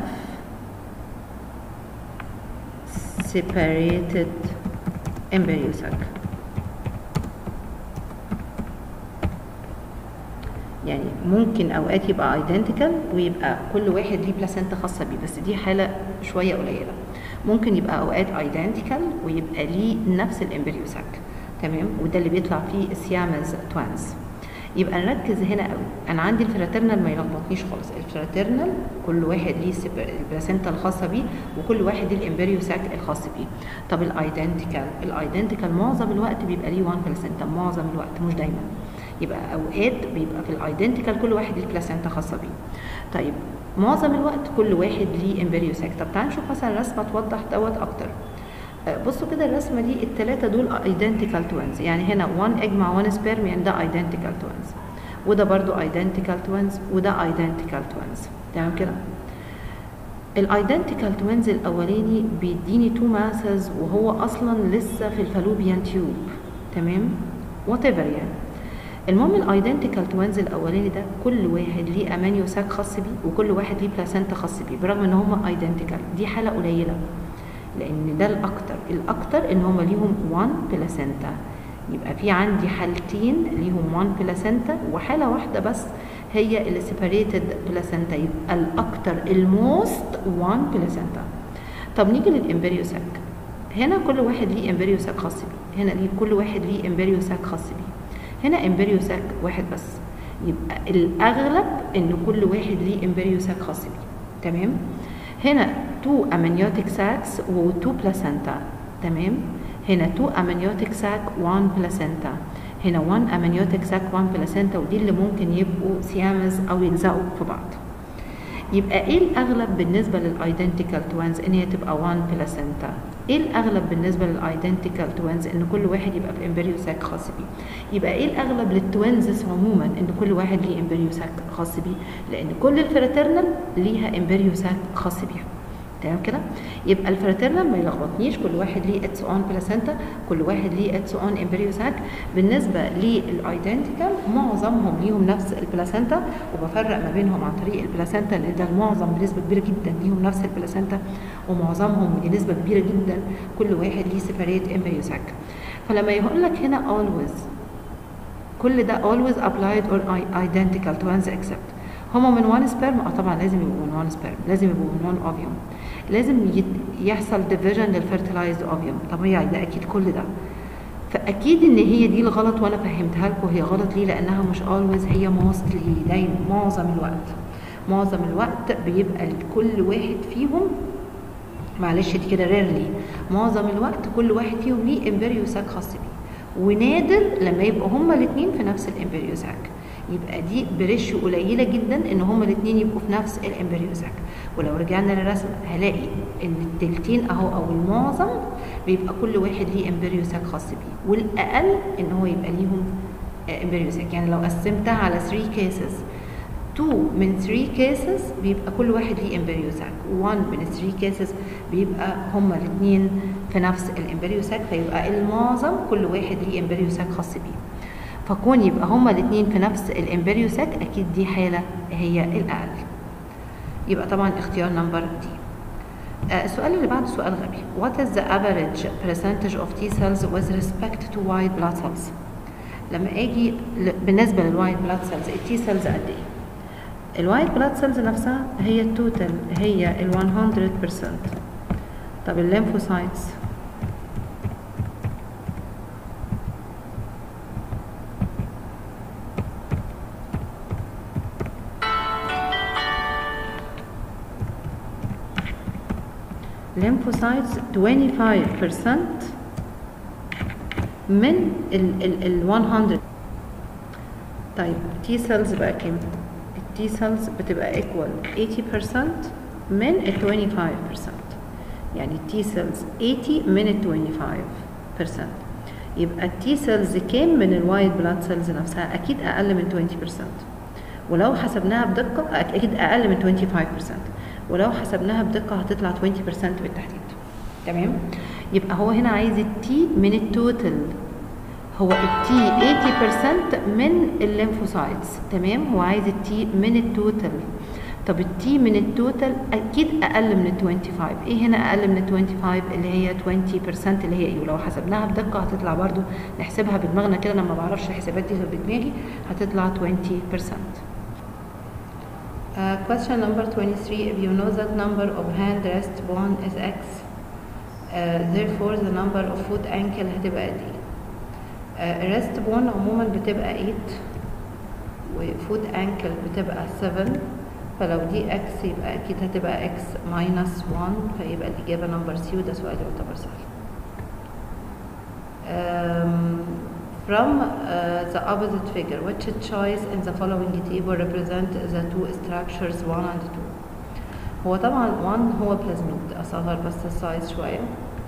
separated embryo sac يعني ممكن اوقات يبقى identical ويبقى كل واحد ليه بلاسنتا خاصه بيه بس دي حاله شويه قليله ممكن يبقى اوقات identical ويبقى ليه نفس الامبريو ساك تمام وده اللي بيطلع فيه السيامز توانز يبقى نركز هنا قوي انا عندي الفراترنال ما يلخبطنيش خالص الفراترنال كل واحد ليه البلاسنتا الخاصه بيه وكل واحد ليه الامبريو ساك الخاص بيه طب الايدنتيكال الايدنتيكال معظم الوقت بيبقى ليه وان بلاسنتا معظم الوقت مش دايما يبقى اوقات بيبقى في الايدنتيكال كل واحد ليه بلاسنتا خاصه بيه طيب معظم الوقت كل واحد ليه امبريو ساك طب تعال نشوف مثلا رسمه توضح دوت اكتر بصوا كده الرسمه دي الثلاثه دول ايدنتيكال توينز يعني هنا 1 ايج مع 1 سبيرم يعني ده ايدنتيكال توينز وده برضو ايدنتيكال توينز وده ايدنتيكال توينز تمام كده الايدنتيكال توينز الاولاني بيديني تو ماسز وهو اصلا لسه في الفالوبيان تيوب تمام وات ايفر يعني المهم الايدنتيكال توينز الاولاني ده كل واحد ليه امانيو ساك خاص بيه وكل واحد ليه بلاسنتا خاص بيه برغم ان هم ايدنتيكال دي حاله قليله لان ده الاكتر الاكتر ان هم ليهم 1 بلاسنتا يبقى في عندي حالتين ليهم 1 بلاسنتا وحاله واحده بس هي اللي سيبريتد بلاسنتا يبقى الاكتر الموست 1 بلاسنتا طب نيجي للامبريو ساك هنا كل واحد ليه امبريو ساك خاص بيه هنا ليه كل واحد ليه امبريو ساك خاص بيه هنا امبريو ساك واحد بس يبقى الاغلب ان كل واحد ليه امبريو ساك خاص بيه تمام هنا 2 amniotic sacs و 2 placenta تمام هنا 2 amniotic sac 1 placenta هنا 1 amniotic sac 1 placenta ودي اللي ممكن يبقوا سيامز او يلزقوا في بعض يبقى ايه الاغلب بالنسبه للايدنتيكال توينز ان هي تبقى 1 بلاسنتا ايه الاغلب بالنسبه للايدنتيكال توينز ان كل واحد يبقى في امبريو ساك خاص بيه يبقى ايه الاغلب للتوينزز عموما ان كل واحد ليه امبريو ساك خاص بيه لان كل الفراترنال ليها امبريو ساك خاص بيها تمام كده يبقى الفراترنال ما يلخبطنيش كل واحد ليه اتس اون بلاسنتا كل واحد ليه اتس اون امبريو ساك بالنسبه للايدنتيكال معظمهم ليهم نفس البلاسنتا وبفرق ما بينهم عن طريق البلاسنتا لان ده المعظم بنسبه كبيره جدا ليهم نفس البلاسنتا ومعظمهم ودي نسبه كبيره جدا كل واحد ليه سيبريت امبريو ساك فلما يقول لك هنا always كل ده always applied or identical to one's except هما من وان سبيرم اه طبعا لازم يبقوا من وان سبيرم لازم يبقوا من وان اوفيوم لازم يحصل ديفيجن للفيرتلايزد اوفيوم طبيعي ده اكيد كل ده فاكيد ان هي دي الغلط وانا فهمتها لكم هي غلط ليه لانها مش اولويز هي موستلي دايما معظم الوقت معظم الوقت بيبقى كل واحد فيهم معلش دي كده ريرلي معظم الوقت كل واحد فيهم ليه امبريو ساك خاص بيه ونادر لما يبقوا هما الاثنين في نفس الامبريو ساك يبقى دي بريشيو قليله جدا ان هما الاثنين يبقوا في نفس الامبريو ساك ولو رجعنا للرسم هلاقي ان التلتين اهو او المعظم بيبقى كل واحد ليه امبريو ساك خاص بيه والاقل ان هو يبقى ليهم امبريو ساك يعني لو قسمتها على 3 كيسز 2 من 3 كيسز بيبقى كل واحد ليه امبريو ساك 1 من 3 كيسز بيبقى هما الاثنين في نفس الامبريو ساك فيبقى المعظم كل واحد ليه امبريو ساك خاص بيه فكون يبقى هما الاثنين في نفس الامبريو ساك اكيد دي حاله هي الاقل يبقى طبعا اختيار نمبر دي آه السؤال اللي بعده سؤال غبي what is the average percentage of T cells with respect to white blood cells لما اجي بالنسبه للوايت بلاد سيلز التي سيلز قد ايه الوايت بلاد سيلز نفسها هي التوتال هي ال 100% طب الليمفوسايتس lymphocytes 25% من ال ال ال 100 طيب T cells بقى كام؟ ال T cells بتبقى equal 80% من ال 25% يعني ال T cells 80 من ال 25% يبقى ال T cells كام من الوايت بلاد سيلز نفسها؟ أكيد أقل من 20% ولو حسبناها بدقة أكيد أقل من 25% ولو حسبناها بدقة هتطلع 20% بالتحديد تمام؟ يبقى هو هنا عايز التي من التوتال هو التي 80% من الليمفوسايتس تمام هو عايز التي من التوتال طب التي من التوتال اكيد اقل من ال 25 ايه هنا اقل من ال 25 اللي هي 20% اللي هي ايه ولو حسبناها بدقه هتطلع برضو نحسبها بدماغنا كده انا ما بعرفش الحسابات دي غير بدماغي هتطلع 20% Uh, question number 23 if you know that number of hand rest bone is x uh, therefore the number of foot ankle هتبقى قد ايه uh, rest bone عموما بتبقى 8 وفوت ankle بتبقى 7 فلو دي x يبقى اكيد هتبقى x minus 1 فيبقى الاجابه نمبر سي وده سؤال يعتبر سهل um, from uh, the opposite figure which choice in the following table represent the two structures 1 and 2 هو طبعا 1 هو بلازميد اصغر بس السايز شويه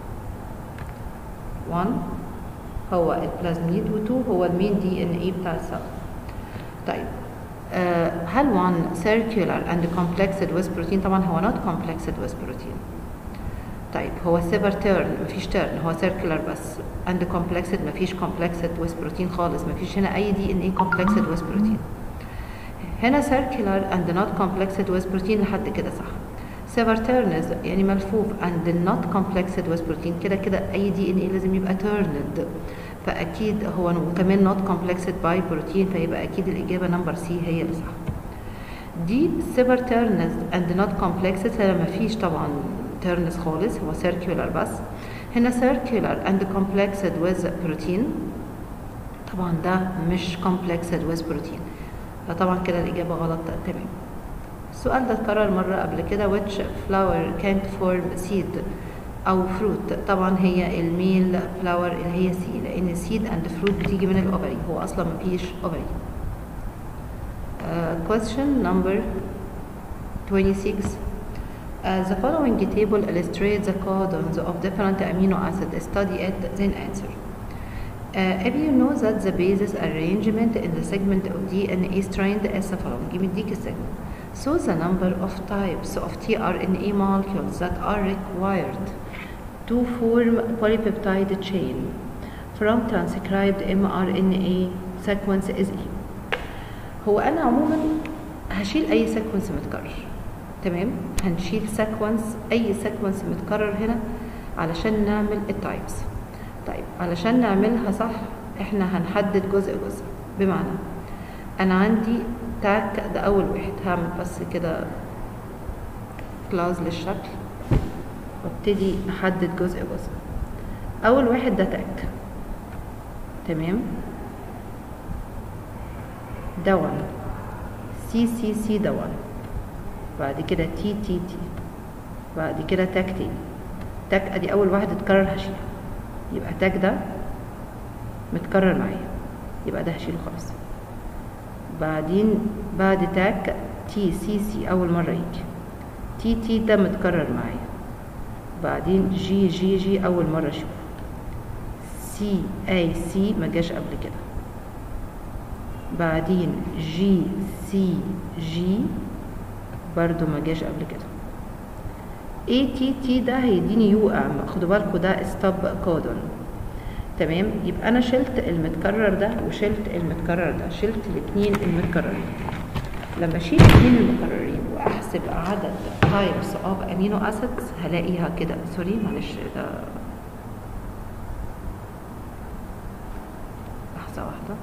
1 هو البلازميد و2 هو المين دي ان اي بتاع السيل طيب آه هل 1 circular and complexed with protein طبعا هو not complexed with protein طيب هو سيفر تيرن مفيش تيرن هو سيركلر بس اند كومبلكسد مفيش كومبلكسد ويز بروتين خالص مفيش هنا اي دي ان اي كومبلكسد ويز بروتين هنا سيركلر اند نوت كومبلكسد ويز بروتين لحد كده صح سيفر تيرنز يعني ملفوف اند نوت كومبلكسد ويز بروتين كده كده اي دي ان اي لازم يبقى تيرند فاكيد هو كمان نوت كومبلكسد باي بروتين فيبقى اكيد الاجابه نمبر سي هي اللي صح دي سيفر تيرنز اند نوت كومبلكسد هنا مفيش طبعا تيرنس خالص هو سيركيولار بس هنا circular and complexed with protein طبعا ده مش complexed with protein فطبعا كده الإجابة غلط تمام السؤال ده اتكرر مرة قبل كده which flower can't form seed أو fruit طبعا هي الميل flower اللي هي سي لأن seed and fruit بتيجي من الأوفري هو أصلا مفيش أوفري uh, question number 26 Uh, the following table illustrates the codons of different amino acids. Study it, then answer. Uh, if you know that the basis arrangement in the segment of DNA strand is the following, يمديك السيجمنت. So the number of types of tRNA molecules that are required to form polypeptide chain from transcribed mRNA sequence is E. هو أنا عموما هشيل أي sequence متكرر تمام هنشيل سيكونس اي سيكونس متكرر هنا علشان نعمل التايبس طيب علشان نعملها صح احنا هنحدد جزء جزء بمعنى انا عندي تاك ده اول واحد هعمل بس كده كلاز للشكل وابتدي احدد جزء جزء اول واحد ده تاك تمام ده 1 سي سي سي ده 1 بعد كده تي تي تي بعد كده تاك تاني تاك ادي اول واحد اتكرر هشيله يبقى تاك ده متكرر معايا يبقى ده هشيله خلاص بعدين بعد تاك تي سي سي اول مره يجي تي تي ده متكرر معايا بعدين جي جي جي اول مره اشوفه سي اي سي ما جاش قبل كده بعدين جي سي جي برضو ما جاش قبل كده اي تي تي ده هيديني يو ام خدوا بالكوا ده ستوب كودون تمام يبقى انا شلت المتكرر ده وشلت المتكرر ده شلت الاثنين المتكررين لما اشيل الاثنين المكررين واحسب عدد تايبس اوف امينو اسيدز هلاقيها كده سوري معلش ده لحظه واحده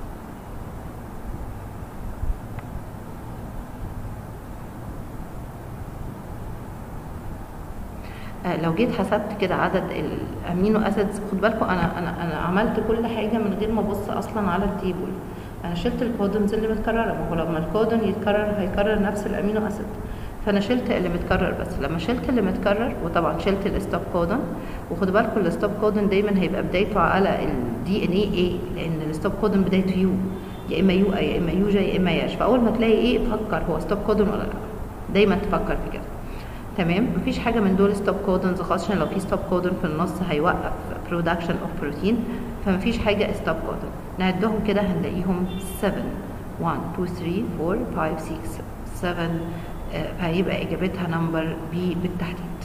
لو جيت حسبت كده عدد الامينو اسيدز خد بالكم انا انا انا عملت كل حاجه من غير ما ابص اصلا على انا شلت الكودونز اللي متكرره ما هو لما الكودون يتكرر هيكرر نفس الامينو اسيد فانا شلت اللي متكرر بس لما شلت اللي متكرر وطبعا شلت الستوب كودون وخدوا بالكم الستوب كودون دايما هيبقى بدايته على الدي ان اي اي لان الستوب كودون بدايته يو يا اما يو يا اما يوجا يا اما ياش فاول ما تلاقي ايه تفكر هو ستوب كودون ولا لا دايما تفكر في كده تمام مفيش حاجه من دول ستوب كودونز خاصه لو في ستوب كودون في النص هيوقف برودكشن اوف بروتين فمفيش حاجه ستوب كودون نعدهم كده هنلاقيهم 7 1 2 3 4 5 6 7 آه، فهيبقى اجابتها نمبر بي بالتحديد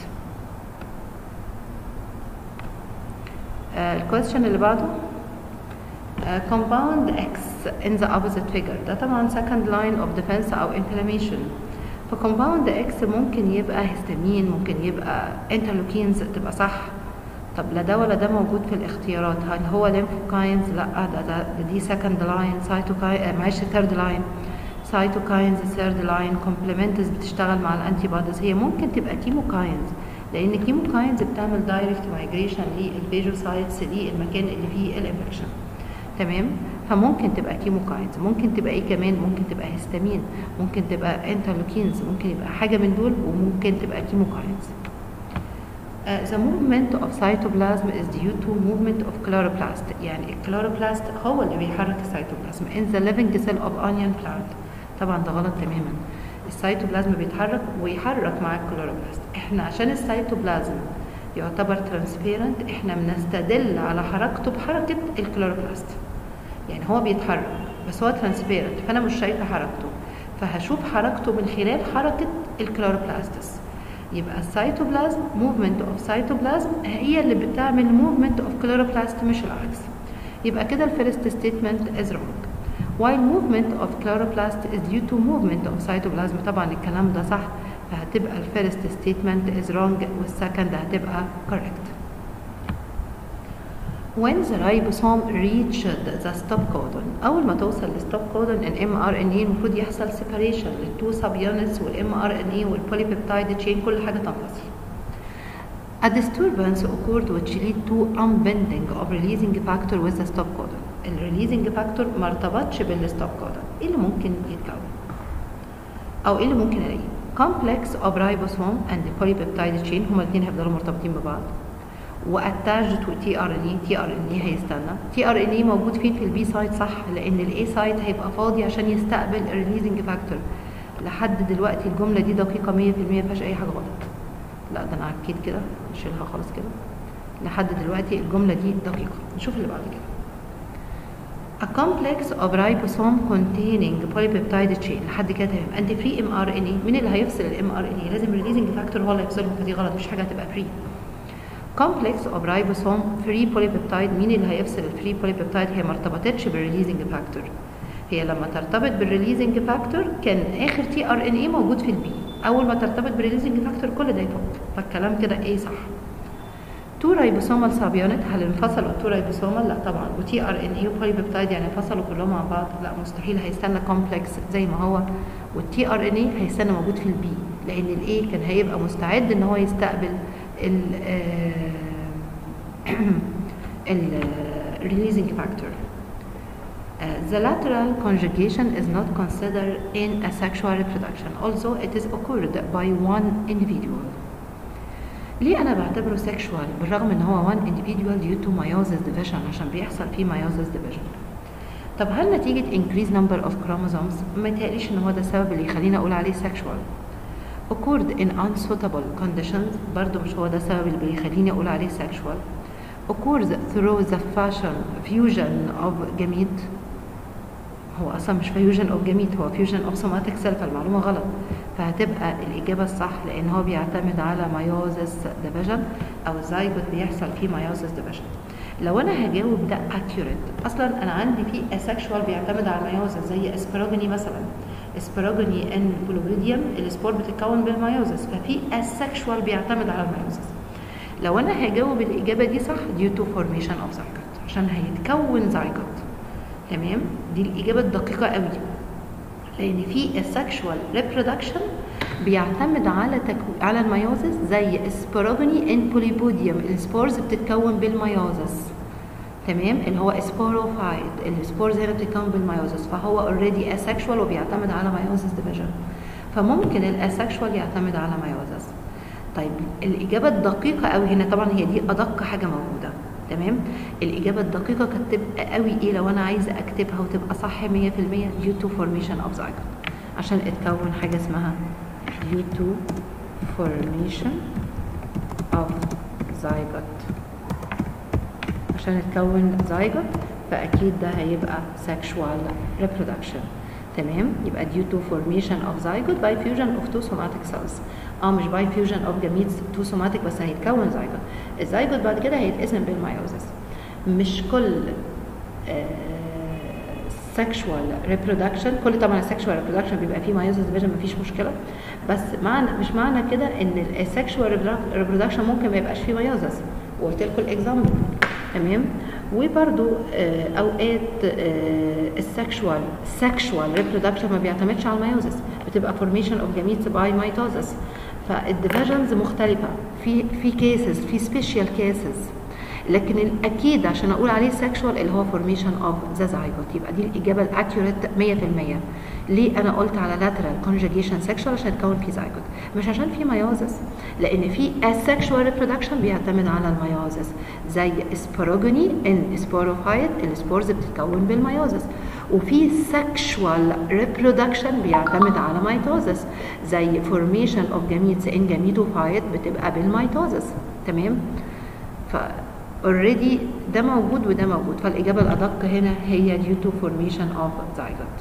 الكويستشن اللي بعده آه، compound X in the opposite figure ده طبعا second line of defense أو inflammation فcompound X ممكن يبقى هيستامين ممكن يبقى interleukins تبقى صح طب لا ده ولا ده موجود في الاختيارات هل هو lymphocytes لا ده, ده, ده دي second line cytokine معلش third line cytokines third line complementers بتشتغل مع الانتي بوديز هي ممكن تبقى كيموكاينز لان الكيموكاينز بتعمل دايركت مايجريشن للفيجوسايتس للمكان اللي فيه الانفكشن تمام فممكن تبقى كيموكاينز ممكن تبقى ايه كمان ممكن تبقى هيستامين ممكن تبقى انترلوكينز ممكن يبقى حاجه من دول وممكن تبقى كيموكاينز Uh, the movement of cytoplasm is due to movement of chloroplast يعني الكلوروبلاست هو اللي بيحرك السيتوبلازم in the living cell of onion plant طبعا ده غلط تماما السيتوبلازم بيتحرك ويحرك مع الكلوروبلاست احنا عشان السيتوبلازم يعتبر ترانسبيرنت احنا بنستدل على حركته بحركة الكلوروبلاست يعني هو بيتحرك بس هو ترانسبيرنت فانا مش شايفة حركته فهشوف حركته من خلال حركة الكلوروبلاستس يبقى السيتوبلازم موفمنت اوف سيتوبلازم هي اللي بتعمل موفمنت اوف كلوروبلاست مش العكس يبقى كده الفيرست ستيتمنت از wrong while movement of chloroplast is due to movement of cytoplasm طبعا الكلام ده صح فهتبقى الفيرست ستيتمنت is wrong والسكند هتبقى correct when the ribosome reached the stop codon اول ما توصل للستوب كودون الام ار ان اي المفروض يحصل separation للتو سب يونتس والام ار ان اي والبوليبيبتايد تشين كل حاجه تنفصل A disturbance occurred which led to unbinding of releasing factor with the stop codon. الريليزنج فاكتور ما ارتبطش بالستوب كودون. ايه اللي ممكن يتكون؟ او ايه اللي ممكن الاقيه؟ complex of ribosome and polypeptide chain هما الاثنين هيفضلوا مرتبطين ببعض. واتاجد تي ار ان اي تي ار ان اي هيستنى تي ار ان اي موجود فين في البي سايت صح لان الاي سايت هيبقى فاضي عشان يستقبل الريليزنج فاكتور لحد دلوقتي الجمله دي دقيقه 100% ما فيهاش اي حاجه غلط لا ده انا عكيت كده نشيلها خالص كده لحد دلوقتي الجمله دي دقيقه نشوف اللي بعد كده A complex of ribosome containing polypeptide chain لحد كده تمام انت فري ام ار ان اي مين اللي هيفصل الام ار ان اي لازم الريليزنج فاكتور هو اللي هيفصلهم فدي غلط مش حاجه هتبقى فري complex of ribosome free polypeptide مين اللي هيفصل الفري polypeptide هي ما ارتبطتش بالريليزنج فاكتور هي لما ترتبط بالريليزنج فاكتور كان اخر تي ار ان اي موجود في البي اول ما ترتبط بالريليزنج فاكتور كل ده يفك فالكلام كده ايه صح تو رايبوسومال ساب يونت هل انفصلوا التو رايبوسومال لا طبعا وتي ار ان اي وبوليبيبتايد يعني انفصلوا كلهم مع بعض لا مستحيل هيستنى كومبلكس زي ما هو والتي ار ان اي هيستنى موجود في البي لان الاي كان هيبقى مستعد ان هو يستقبل ال ال releasing factor Uh, the lateral conjugation is not considered in asexual reproduction although it is occurred by one individual ليه انا بعتبره sexual بالرغم ان هو one individual due to meiosis division عشان بيحصل فيه meiosis division طب هل نتيجة increased number of chromosomes ما يتهيأليش ان هو ده السبب اللي يخليني اقول عليه sexual occurred in unsuitable conditions برضو مش هو ده السبب اللي بيخليني اقول عليه sexual occurs through the fashion fusion of gamete هو اصلا مش fusion of gamete هو fusion of somatic cell فالمعلومه غلط فهتبقى الاجابه الصح لان هو بيعتمد على meiosis division او الزيجوت بيحصل فيه meiosis division لو انا هجاوب ده accurate اصلا انا عندي في asexual بيعتمد على meiosis زي اسبراجوني مثلا اسبراجوني ان بولوبيديوم السبور بتتكون بالميوزس ففي asexual بيعتمد على الميوزس لو انا هجاوب الاجابه دي صح due to formation of zygote عشان هيتكون زيجوت تمام دي الاجابه الدقيقه قوي لان في asexual reproduction بيعتمد على تكو... على الميوزس زي اسبراجوني ان بوليبوديوم السبورز بتتكون بالميوزس تمام اللي هو سبوروفايت السبورز هنا بتتكون بالميوزس فهو اوريدي asexual وبيعتمد على ميوزس ديفيجن فممكن الاسكشوال يعتمد على مايوزس طيب الاجابه الدقيقه قوي هنا طبعا هي دي ادق حاجه موجوده تمام الاجابه الدقيقه كانت تبقى قوي ايه لو انا عايزه اكتبها وتبقى صح 100% due to formation of zygote عشان اتكون حاجه اسمها due to formation of zygote عشان اتكون zygote فاكيد ده هيبقى sexual reproduction تمام يبقى due to formation of zygote by fusion of two somatic cells اه مش by fusion of gametes two somatic بس هيتكون zygote الزيجوت بعد كده هيتقسم بالميوزس مش كل sexual reproduction كل طبعا السكشوال reproduction بيبقى فيه مايوزس ديفيجن مفيش مشكله بس معنى مش معنى كده ان السكشوال reproduction ممكن ما يبقاش فيه مايوزس وقلت لكم الاكزامبل تمام وبرده اوقات السكشوال سكشوال ريبرودكشن ما بيعتمدش على الميوزس بتبقى فورميشن اوف جاميتس باي ميتوزس فالديفيجنز مختلفه في في كيسز في سبيشال كيسز لكن الاكيد عشان اقول عليه سكشوال اللي هو فورميشن اوف ذا زايجوت يبقى دي الاجابه الاكيوريت 100% ليه انا قلت على لاترال كونجيجيشن سكشوال عشان تكون في زايجوت مش عشان في ميوزس لان في asexual ريبرودكشن بيعتمد على الميوزس زي سبوروجوني ان سبوروفايت السبورز بتتكون بالميوزس وفي سكشوال ريبرودكشن بيعتمد على ميتوزس زي فورميشن اوف جاميتس ان جاميتوفايت بتبقى بالميتوزس تمام ف already ده موجود وده موجود فالإجابة الأدق هنا هي due to formation of zygote.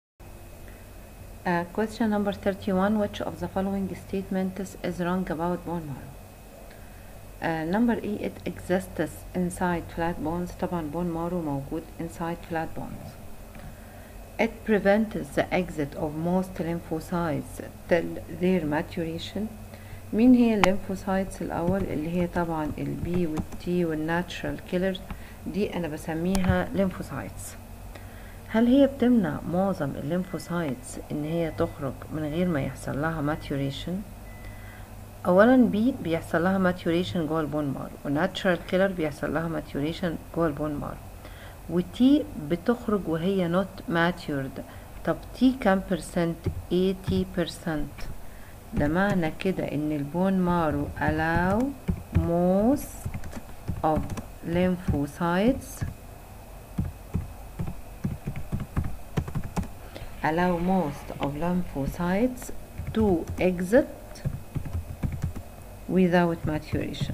Uh, question number 31 Which of the following statements is wrong about bone marrow? Uh, number E it exists inside flat bones طبعا bone marrow موجود inside flat bones. It prevents the exit of most lymphocytes till their maturation. مين هي الليمفوسايتس الاول اللي هي طبعا البي والتي والناتشرال كيلر دي انا بسميها ليمفوسايتس هل هي بتمنع معظم الليمفوسايتس ان هي تخرج من غير ما يحصل لها ماتيوريشن اولا بي بيحصل لها ماتيوريشن جوه البون مار والناتشرال كيلر بيحصل لها ماتيوريشن جوه البون مار والتي بتخرج وهي نوت ماتيورد طب تي كام برسنت 80% ده معنى كده ان البون مارو allow most of lymphocytes allow most of lymphocytes to exit without maturation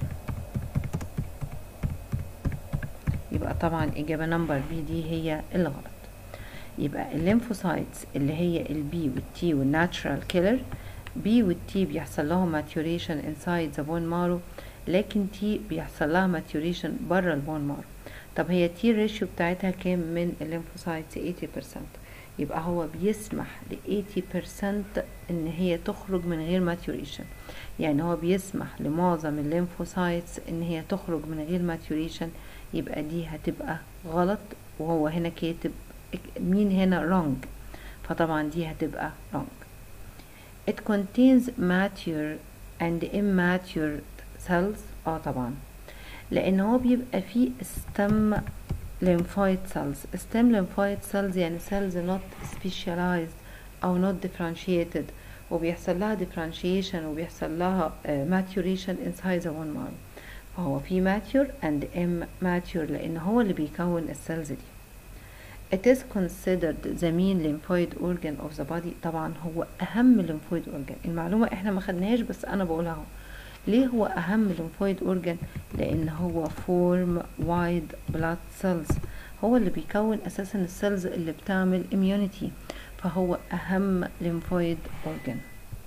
يبقى طبعا إجابة نمبر بي دي هي الغلط يبقى الليمفوسايتس اللي هي البي والتي والناتشرال كيلر بي والتي بيحصل لهم maturation inside the bone marrow لكن تي بيحصل لها maturation بره البون مارو طب هي تي ريشيو بتاعتها كام من الليمفوسايتس 80% يبقى هو بيسمح ل 80% ان هي تخرج من غير maturation يعني هو بيسمح لمعظم الليمفوسايتس ان هي تخرج من غير maturation يبقى دي هتبقى غلط وهو هنا كاتب مين هنا wrong فطبعا دي هتبقى wrong It contains mature and immature cells اه طبعا لان هو بيبقى فيه stem lymphoid cells stem lymphoid cells يعني cells not specialized او not differentiated وبيحصل لها differentiation وبيحصل لها uh, maturation inside the one marrow فهو في mature and immature لان هو اللي بيكون السيلز دي It is considered the main lymphoid organ of the body طبعا هو أهم lymphoid organ المعلومة احنا ما خدناهاش بس أنا بقولها اهو ليه هو أهم lymphoid organ لأن هو form wide blood cells هو اللي بيكون أساسا السيلز اللي بتعمل immunity فهو أهم lymphoid organ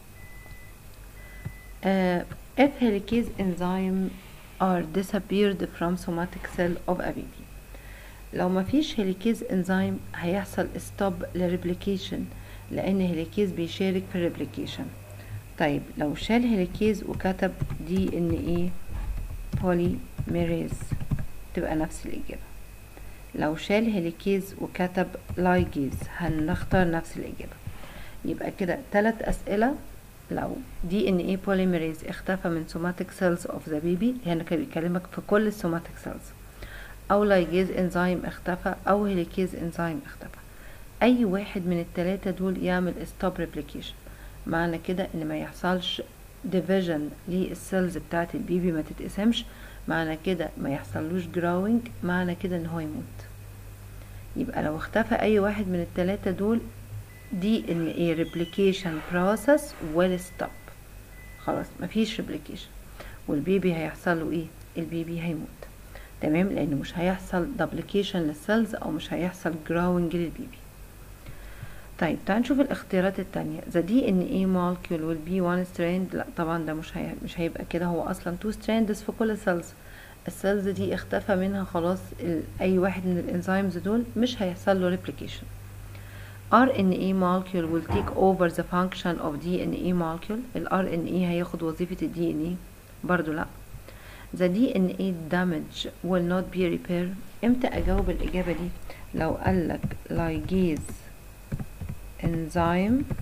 uh, if helicase enzyme are disappeared from somatic cell of a baby لو مفيش هيليكيز انزيم هيحصل ستوب للريبليكيشن لان هيليكيز بيشارك في الريبليكيشن طيب لو شال هيليكيز وكتب دي ان ايه بوليميريز تبقى نفس الاجابه لو شال هيليكيز وكتب لايجيز هنختار نفس الاجابه يبقى كده ثلاث اسئله لو دي ان ايه بوليميريز اختفى من سوماتيك سيلز اوف ذا بيبي هنا كان بيكلمك في كل السوماتيك سيلز او لايجيز انزيم اختفى او هيليكيز انزيم اختفى اي واحد من التلاتة دول يعمل stop replication معنى كده ان ما يحصلش division للسيلز بتاعت البيبي ما تتقسمش معنى كده ما يحصلوش جراوينج معنى كده ان هو يموت يبقى لو اختفى اي واحد من التلاتة دول دي ان ايه replication process will stop خلاص مفيش replication والبيبي هيحصل له ايه البيبي هيموت تمام لان مش هيحصل duplication للسيلز او مش هيحصل growing للبيبي طيب تعال نشوف الاختيارات التانية the DNA molecule will be one strand لا طبعا ده مش هي... مش هيبقى كده هو اصلا two strands في كل السيلز السيلز دي اختفى منها خلاص ال... اي واحد من الانزيمز دول مش هيحصل له replication RNA molecule will take over the function of DNA molecule ال RNA هياخد وظيفة ال DNA برضو لا the DNA damage will not be repaired امتى اجاوب الاجابة دي لو قالك ligase enzyme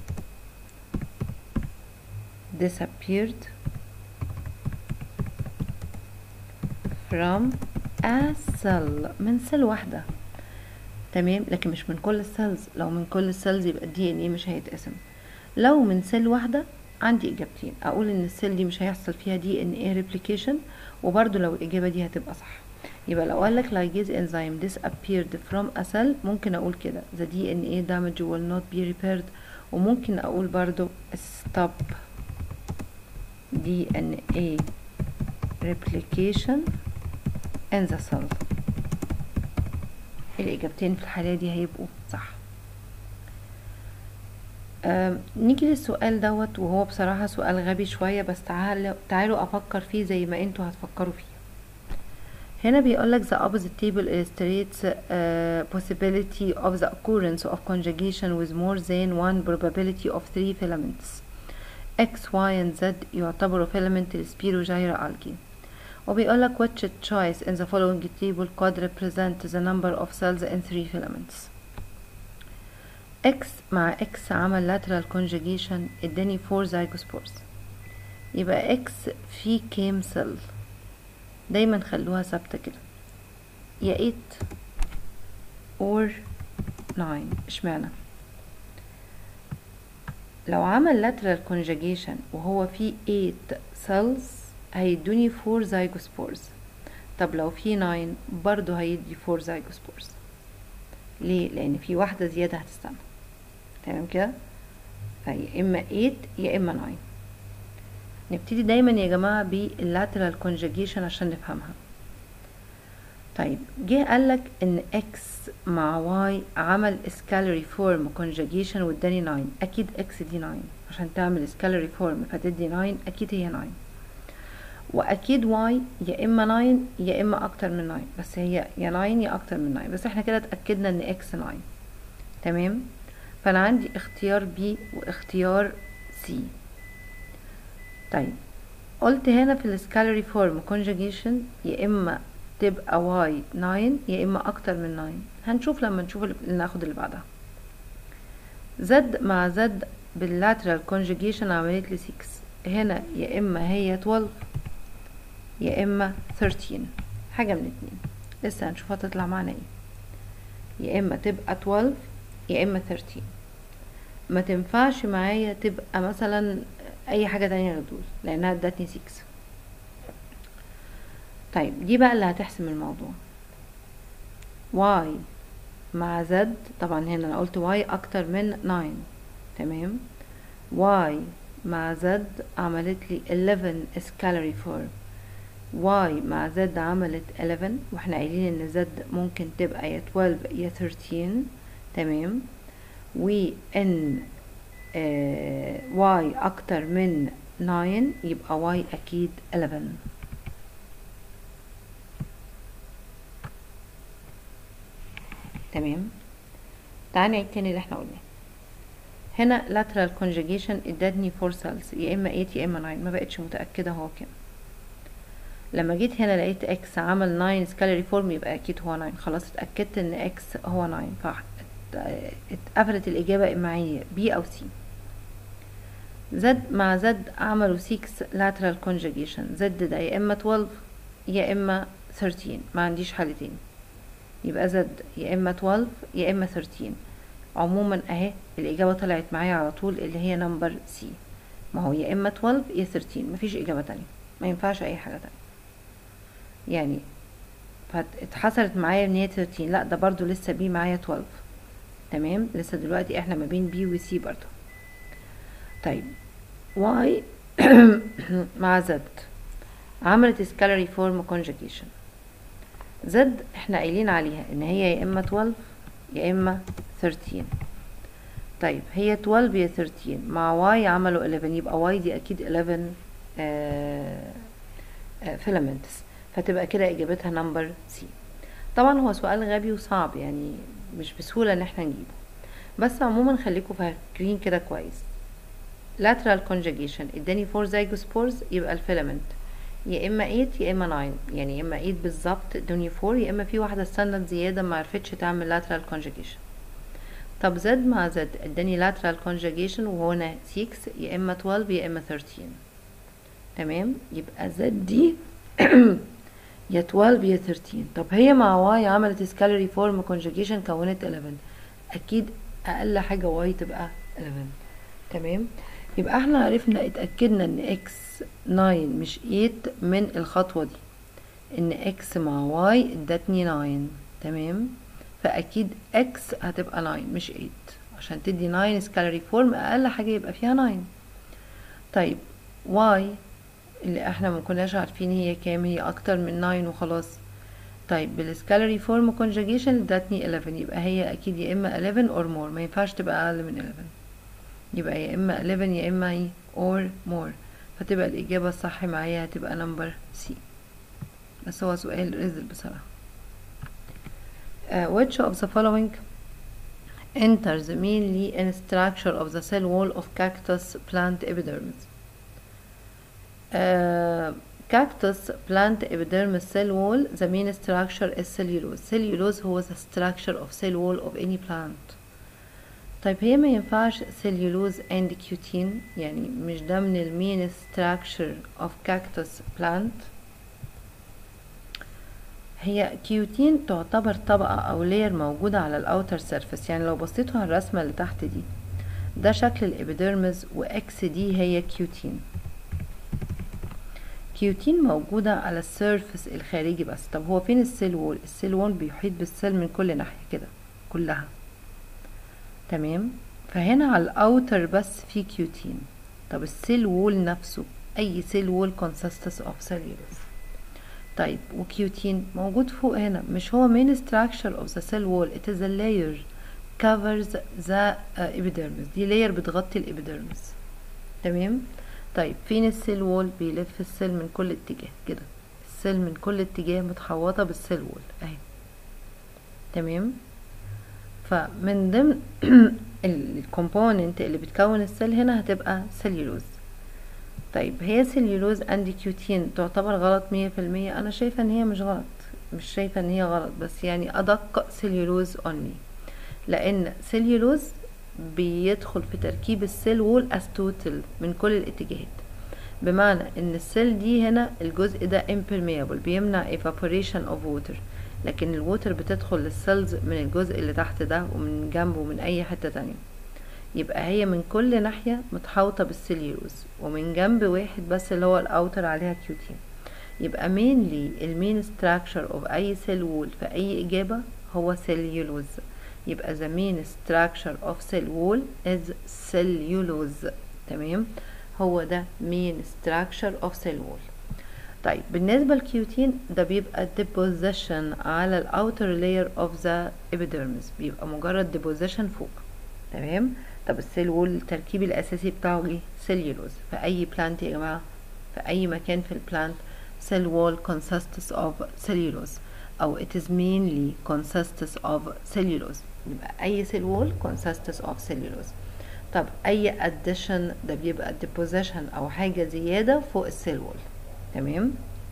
disappeared from a cell من سيل واحدة تمام لكن مش من كل السيلز لو من كل السيلز يبقى الدي ان ايه مش هيتقسم لو من سيل واحدة عندي اجابتين اقول ان السيل دي مش هيحصل فيها دي ان ايه ريبليكيشن وبرده لو الاجابة دي هتبقى صح يبقى لو قالك ligase enzyme disappeared from a cell ممكن اقول كده the DNA damage will not be repaired وممكن اقول برضو stop DNA replication in the cell الاجابتين في الحالة دي هيبقوا صح نيجي للسؤال دوت وهو بصراحة سؤال غبي شوية بس تعالوا تعالوا افكر فيه زي ما انتوا هتفكروا فيه هنا بيقولك the opposite table illustrates uh, possibility of the occurrence of conjugation with more than one probability of three filaments X, Y and Z يعتبروا filament السبيروجيرا algae وبيقولك which choice in the following table could represent the number of cells in three filaments X مع X عمل lateral conjugation اداني 4 zygospores يبقى X في كام cell دايما خلوها ثابتة كده يا 8 or 9 اشمعنى لو عمل lateral conjugation وهو فيه 8 cells هيدوني 4 zygospores طب لو في 9 برضو هيدي 4 zygospores ليه لان في واحدة زيادة هتستنى تمام كده فيا اما 8 يا اما 9 نبتدي دايما يا جماعة باللاترال conjugation عشان نفهمها طيب جه قالك ان x مع y عمل scalary form conjugation واداني 9 اكيد x دي 9 عشان تعمل scalary form فتدي 9 اكيد هي 9 واكيد y يا اما 9 يا اما اكتر من 9 بس هي يا 9 يا اكتر من 9 بس احنا كده اتاكدنا ان x 9 تمام فانا عندي اختيار B واختيار C طيب قلت هنا في السكالري فورم كونجوجيشن يا اما تبقى واي 9 يا اما اكتر من 9 هنشوف لما نشوف اللي ناخد اللي بعدها زد مع زد باللاترال كونجوجيشن عملت لي 6 هنا يا اما هي 12 يا اما 13 حاجه من اتنين لسه هنشوف هتطلع معانا ايه يا اما تبقى 12 يا اما 13 ما تنفعش معايا تبقى مثلا اي حاجة تانية غير دول لانها ادتني 6 طيب دي بقى اللي هتحسم الموضوع y مع z طبعا هنا انا قلت y اكتر من 9 تمام y مع z عملت لي 11 سكالري فورم y مع z عملت 11 واحنا قايلين ان z ممكن تبقى يا 12 يا 13 تمام و ان آه y اكتر من 9 يبقى y اكيد 11 تمام تعالى نعيد تاني اللي احنا قلناه هنا lateral conjugation ادتني 4 cells يا اما 8 يا اما 9 ما بقتش متاكده هو كام لما جيت هنا لقيت x عمل 9 سكالري فورم يبقى اكيد هو 9 خلاص اتاكدت ان x هو 9 ف اتقفلت الاجابه معايا b او c زد مع زد عملوا 6 lateral conjugation زد ده يا اما 12 يا اما 13 ما عنديش حل تاني يبقى زد يا اما 12 يا اما 13 عموما اهي الاجابه طلعت معايا على طول اللي هي نمبر سي ما هو يا اما 12 يا 13 مفيش اجابه تانية ما ينفعش اي حاجه تانية يعني اتحصلت معايا ان هي 13 لا ده برضو لسه بي معايا 12 تمام لسه دلوقتي احنا ما بين بي وسي برضو طيب واي مع زد عملت سكالري فورم كونجكيشن زد احنا قايلين عليها ان هي يا اما 12 يا اما 13 طيب هي 12 يا 13 مع واي عملوا 11 يبقى واي دي اكيد 11 آه آه فيلامنتس فتبقى كده اجابتها نمبر سي طبعا هو سؤال غبي وصعب يعني مش بسهوله ان احنا نجيبه بس عموما خليكم فاكرين كده كويس lateral conjugation اداني 4 zygospores يبقى الفيلامنت يا اما 8 يا اما 9 يعني يا اما 8 بالظبط ادوني 4 يا اما في واحده استنت زياده ما عرفتش تعمل lateral conjugation طب زد مع زد اداني lateral conjugation وهنا 6 يا اما 12 يا اما 13 تمام يبقى زد دي يا 12 يا 13 طب هي مع واي عملت سكالري فورم كونجوجيشن كونت 11 اكيد اقل حاجه واي تبقى 11 تمام يبقى احنا عرفنا اتاكدنا ان اكس 9 مش 8 من الخطوه دي ان اكس مع واي ادتني 9 تمام فاكيد اكس هتبقى 9 مش 8 عشان تدي 9 سكالري فورم اقل حاجه يبقى فيها 9 طيب واي اللي احنا ما كناش عارفين هي كام هي اكتر من 9 وخلاص طيب بالسكالري فورم كونجوجيشن ادتني 11 يبقى هي اكيد يا اما 11 اور مور ما ينفعش تبقى اقل من 11 يبقى يا اما 11 يا اما ايه اور مور فتبقى الاجابه الصح معايا هتبقى نمبر سي بس هو سؤال رزل بصراحه uh, which of the following enters mainly in structure of the cell wall of cactus plant epidermis uh, cactus plant epidermis cell wall the main structure is cellulose cellulose هو the structure of cell wall of any plant طيب هي ما ينفعش cellulose and cutin يعني مش ده من المين structure of cactus plant هي كيوتين تعتبر طبقة أو layer موجودة على الأوتر سيرفيس يعني لو بصيتوا على الرسمة اللي تحت دي ده شكل الإبيديرمز وإكس دي هي كيوتين كيوتين موجودة على السيرفس الخارجي بس طب هو فين السيل وول السيل وول بيحيط بالسيل من كل ناحية كده كلها تمام فهنا على الاوتر بس في كيوتين طب السيل وول نفسه اي سيل وول consists of cellulose طيب وكيوتين موجود فوق هنا مش هو main structure of the cell wall it is a layer covers the uh, epidermis دي layer بتغطي الابيديرمس تمام طيب فين السيل وول بيلف السيل من كل اتجاه كده السيل من كل اتجاه متحوطة بالسيل وول اهي تمام فمن ضمن الكومبوننت اللي بتكون السيل هنا هتبقى سليولوز طيب هي سليولوز اند كيوتين تعتبر غلط مية في المية انا شايفة ان هي مش غلط مش شايفة ان هي غلط بس يعني ادق سليولوز اونلي لان سليولوز بيدخل في تركيب السيل وول از توتال من كل الاتجاهات بمعنى ان السيل دي هنا الجزء ده impermeable بيمنع evaporation of water لكن الووتر بتدخل للسيلز من الجزء اللي تحت ده ومن جنبه ومن اي حتة تانية يبقى هي من كل ناحية متحوطة بالسليولوز ومن جنب واحد بس اللي هو الاوتر عليها كيوتين يبقى mainly المين structure of اي cell wall في اي اجابة هو cellulose يبقى the main structure of cell wall is cellulose تمام هو ده main structure of cell wall طيب بالنسبة للكيوتين ده بيبقى deposition على ال outer layer of the epidermis بيبقى مجرد deposition فوق تمام طب السيل وول التركيب الأساسي بتاعه ايه سيلولوز في أي بلانت يا جماعة في أي مكان في البلانت cell wall consists of cellulose أو it is mainly consists of cellulose يبقى أي cell wall consists of cellulose طب أي addition ده بيبقى deposition أو حاجة زيادة فوق السيل وول تمام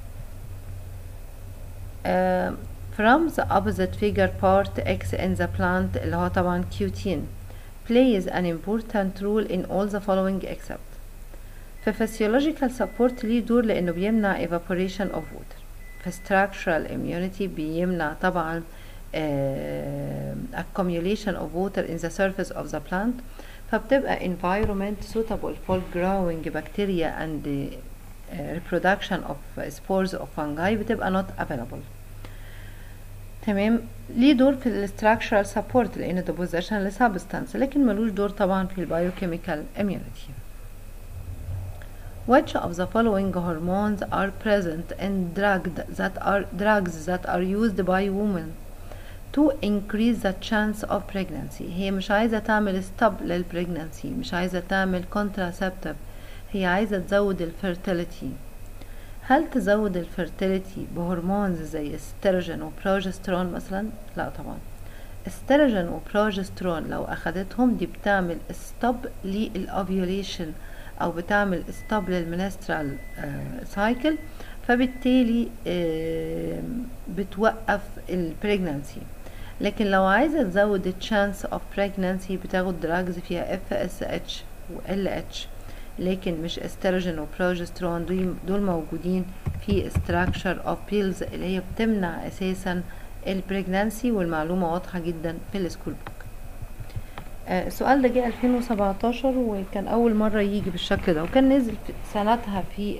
uh, from the opposite figure part X in the plant اللي هو طبعا Q10 plays an important role in all the following except في physiological support ليه دور لأنه بيمنع evaporation of water في structural immunity بيمنع طبعا uh, accumulation of water in the surface of the plant فبتبقى environment suitable for growing bacteria and uh, reproduction of spores of fungi بتبقى not available تمام ليه دور في الاستراكشرال سبورت لان deposition لسبستانس لكن ملوش دور طبعا في البايوكيميكال immunity Which of the following hormones are present in drugs that are drugs that are used by women to increase the chance of pregnancy هي مش عايزة تعمل stop للبريجنانسي مش عايزة تعمل contraceptive هي عايزة تزود الفيرتيليتي هل تزود الفيرتيليتي بهرمونز زي استروجين وبروجسترون مثلا لا طبعا استروجين وبروجسترون لو اخدتهم دي بتعمل ستوب للاوفيوليشن او بتعمل ستوب للمنسترال سايكل فبالتالي آه بتوقف البريجنانسي لكن لو عايزة تزود الشانس اوف بريجنانسي بتاخد دراجز فيها اف اس اتش و ال اتش لكن مش استروجين وبروجسترون دول موجودين في structure of pills اللي هي بتمنع اساسا البريجنانسي والمعلومة واضحة جدا في السكول بوك آه السؤال ده جه 2017 وكان أول مرة يجي بالشكل ده وكان نزل في سنتها في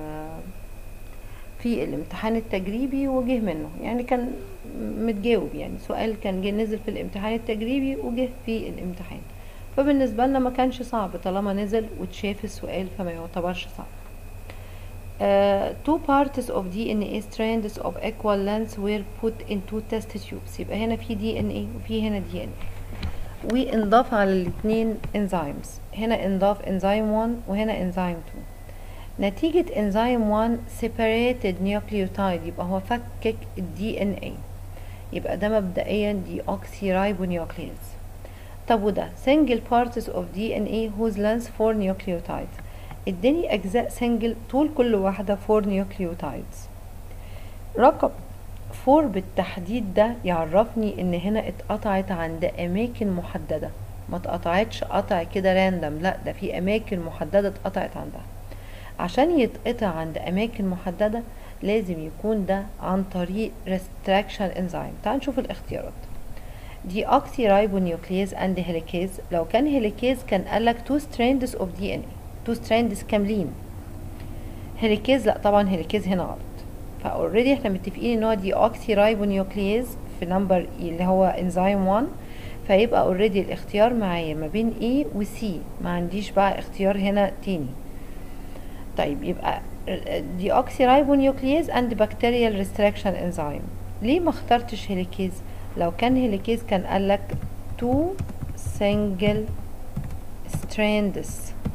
في الامتحان التجريبي وجه منه يعني كان متجاوب يعني سؤال كان جه نزل في الامتحان التجريبي وجه في الامتحان فبالنسبة لنا ما كانش صعب طالما نزل وتشاف السؤال فما يعتبرش صعب Uh, two parts of DNA strands of equal length were put into test tubes يبقى هنا في DNA وفي هنا DNA وانضاف على الاثنين enzymes هنا انضاف enzyme 1 وهنا enzyme 2 نتيجة enzyme 1 separated nucleotide يبقى هو فكك ال DNA يبقى ده مبدئيا deoxyribonuclease طب وده single parts of DNA whose length 4 nucleotides اداني اجزاء سنجل طول كل واحدة 4 nucleotides رقم 4 بالتحديد ده يعرفني ان هنا اتقطعت عند اماكن محددة ما اتقطعتش قطع كده راندم لا ده في اماكن محددة اتقطعت عندها عشان يتقطع عند اماكن محددة لازم يكون ده عن طريق restriction enzyme تعال نشوف الاختيارات deoxyribonuclease and helicase لو كان helicase كان قالك two strands of DNA two strands كاملين هيليكيز لا طبعا هيليكيز هنا غلط فاوريدي احنا متفقين ان هو deoxyribonuclease في نمبر E اللي هو انزيم 1 فيبقى اوريدي الاختيار معايا ما بين E و C ما عنديش بقى اختيار هنا تاني طيب يبقى deoxyribonuclease and bacterial restriction enzyme ليه ما اخترتش هيليكيز لو كان هيليكيز كان قالك two single strands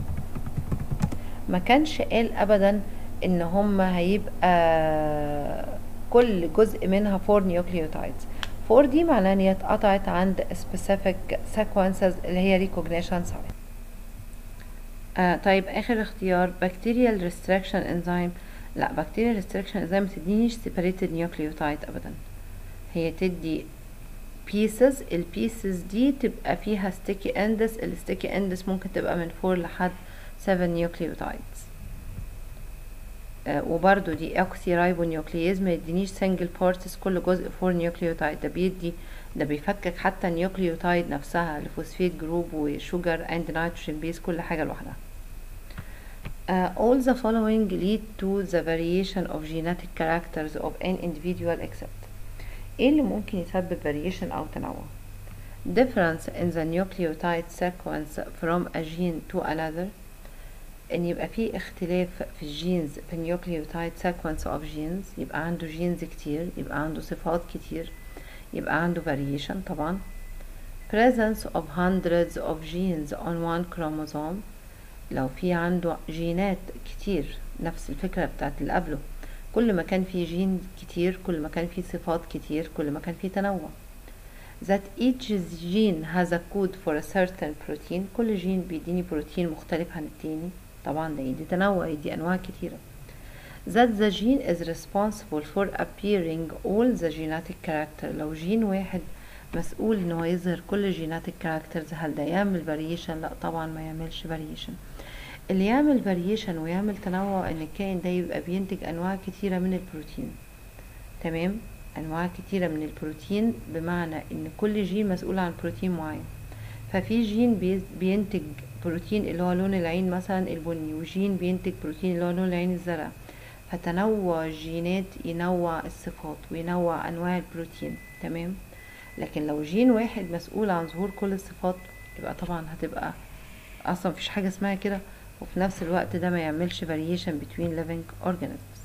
ما كانش قال ابدا ان هم هيبقى كل جزء منها 4 نيوكليوتايدز 4 دي معناها ان هي اتقطعت عند specific sequences اللي هي recognition site آه طيب اخر اختيار bacterial restriction enzyme لا bacterial restriction enzyme ما تدينيش separated nucleotide ابدا هي تدي pieces البيسز دي تبقى فيها sticky ends الستيكي ends ممكن تبقى من 4 لحد 7 نيوكليوتايدز آه وبرضو دي اوكسيرايبونيوكليز ما يدينيش سنجل بارتس كل جزء 4 نيوكليوتايد ده بيدي ده بيفكك حتى النيوكليوتايد نفسها الفوسفيت جروب وشوجر اند نيتروجين بيز كل حاجه لوحدها Uh, all the following lead to the variation of genetic characters of an individual except ايه اللي ممكن يسبب variation او تنوع difference in the nucleotide sequence from a gene to another ان يبقى في اختلاف في الجينز في النيوكليوتايد sequence of genes يبقى عنده جينز كتير يبقى عنده صفات كتير يبقى عنده variation طبعا presence of hundreds of genes on one chromosome لو في عنده جينات كتير نفس الفكرة بتاعت اللي قبله كل ما كان في جين كتير كل ما كان في صفات كتير كل ما كان في تنوع that each gene has a code for a certain protein كل جين بيديني بروتين مختلف عن التاني طبعا ده يدي تنوع يدي انواع كتيرة that the gene is responsible for appearing all the genetic character لو جين واحد مسؤول ان هو يظهر كل genetic characters هل ده يعمل variation لا طبعا ما يعملش variation اللي يعمل variation ويعمل تنوع ان الكائن ده يبقى بينتج انواع كتيرة من البروتين تمام انواع كتيرة من البروتين بمعنى ان كل جين مسؤول عن بروتين معين ففي جين بي- بينتج بروتين اللي هو لون العين مثلا البني وجين بينتج بروتين اللي هو لون العين الزرق فتنوع الجينات ينوع الصفات وينوع انواع البروتين تمام لكن لو جين واحد مسؤول عن ظهور كل الصفات يبقى طبعا هتبقى اصلا مفيش حاجه اسمها كده وفي نفس الوقت ده ما يعملش variation between living organisms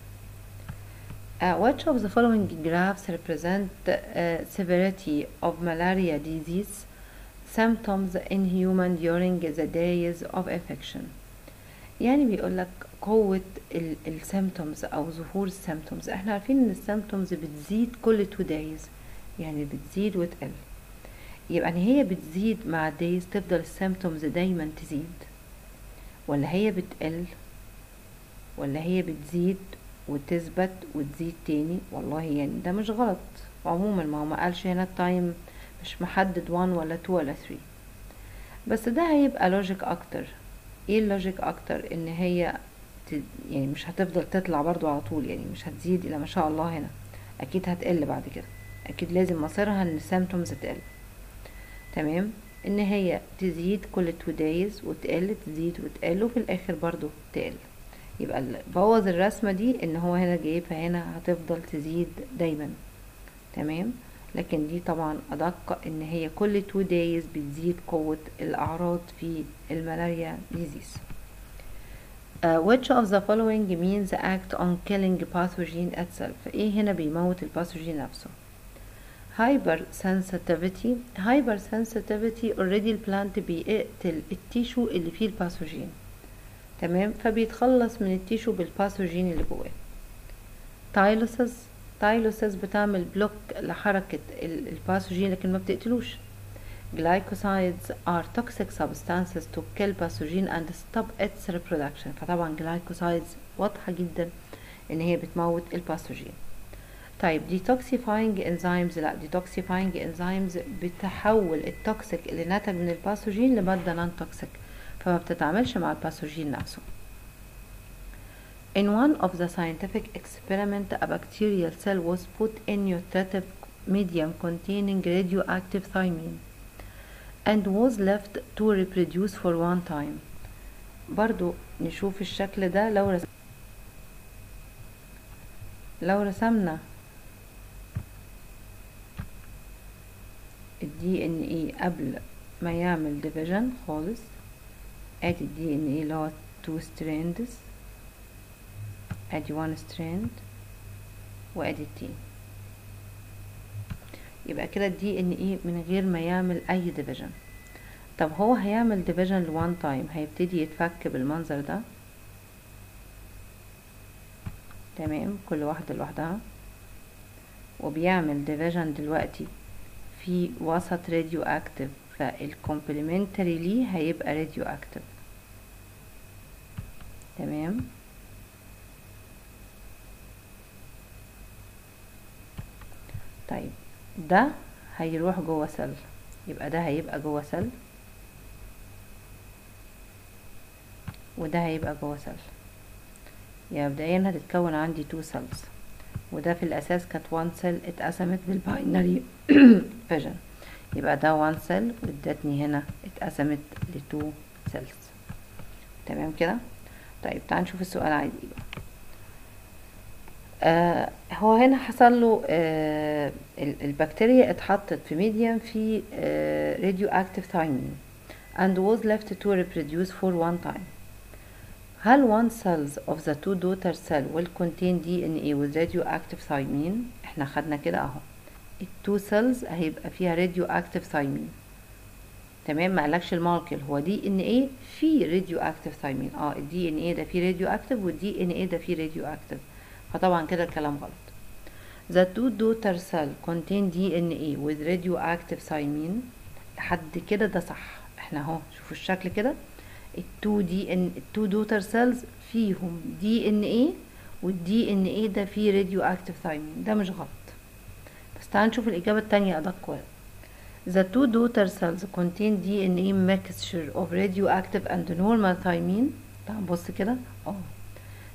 Uh, which of the following graphs represent uh, severity of malaria disease symptoms in human during the days of infection يعني بيقول لك قوة السيمتومز أو ظهور السيمتومز احنا عارفين ان السيمتومز بتزيد كل two days يعني بتزيد وتقل يبقى ان هي بتزيد مع الدايز تفضل السيمتومز دايما تزيد ولا هي بتقل ولا هي بتزيد وتثبت وتزيد تاني والله يعني ده مش غلط عموما ما هو ما قالش هنا التايم مش محدد 1 ولا 2 ولا 3 بس ده هيبقى لوجيك اكتر ايه اللوجيك اكتر ان هي ت... يعني مش هتفضل تطلع برضو على طول يعني مش هتزيد الى ما شاء الله هنا اكيد هتقل بعد كده اكيد لازم مصيرها ان السيمتومز تقل تمام ان هي تزيد كل تو دايز وتقل تزيد وتقل وفي الاخر برضو تقل يبقى ال- بوظ الرسمة دي ان هو هنا جايبها هنا هتفضل تزيد دايما تمام لكن دي طبعا ادق ان هي كل تو دايز بتزيد قوة الاعراض في الملاريا ديزيز Uh, which of the following means act on killing pathogen itself ايه هنا بيموت الباثوجين نفسه هايبر sensitivity هايبر sensitivity already البلانت بيقتل التيشو اللي فيه الباثوجين تمام فبيتخلص من التيشو بالباثوجين اللي جواه تايلوسز تايلوسز بتعمل بلوك لحركة ال- الباثوجين لكن ما بتقتلوش glycosides are toxic substances to kill pathogen and stop its reproduction فطبعا glycosides واضحة جدا ان هي بتموت الباثوجين طيب detoxifying enzymes لا detoxifying enzymes بتحول التوكسيك اللي نتج من الباثوجين لمادة نون توكسيك فما بتتعاملش مع الباثوجين نفسه In one of the scientific experiment, a bacterial cell was put in nutritive medium containing radioactive thymine and was left to reproduce for one time. برضو نشوف الشكل ده لو رس... لو رسمنا الدي ان اي قبل ما يعمل ديفيجن خالص ادي الدي ان اي اللي هو two strands ادي one strand وادي التين يبقى كده الدي ان اي من غير ما يعمل اي ديفيجن طب هو هيعمل ديفيجن لوان تايم هيبتدي يتفك بالمنظر ده تمام كل واحدة لوحدها وبيعمل ديفيجن دلوقتي في وسط راديو اكتف فالكومبلمنتري ليه هيبقى راديو اكتف تمام طيب ده هيروح جوه سل يبقى ده هيبقى جوه سل وده هيبقى جوه سل يعني مبدئيا هتتكون عندي تو سيلز وده في الاساس كانت وان سيل اتقسمت بالباينري فيجن يبقى ده وان سيل وادتني هنا اتقسمت لتو سيلز تمام كده طيب تعال نشوف السؤال عايز ايه بقى آه هو هنا حصل له آه البكتيريا اتحطت في ميديم في راديو اكتيف ثايمين and was left to reproduce for one time هل one cells of the two daughter cell will contain DNA with radioactive thymine احنا خدنا كده اهو التو سيلز هيبقى فيها radioactive thymine تمام ما قالكش المولكيول هو دي ان ايه في راديو اكتيف ثايمين اه الدي ان ايه ده فيه راديو اكتيف والدي ان ايه ده فيه راديو اكتيف فطبعا كده الكلام غلط The two daughter cell contain DNA with radioactive thymine لحد كده ده صح احنا اهو شوفوا الشكل كده التو دي ان التو دوتر سيلز فيهم دي ان ايه والدي ان ايه ده فيه راديو اكتيف ثايمين ده مش غلط بس تعال نشوف الاجابه التانية ادق واحد The two daughter cells contain DNA mixture of radioactive and normal thymine تعال نبص كده اه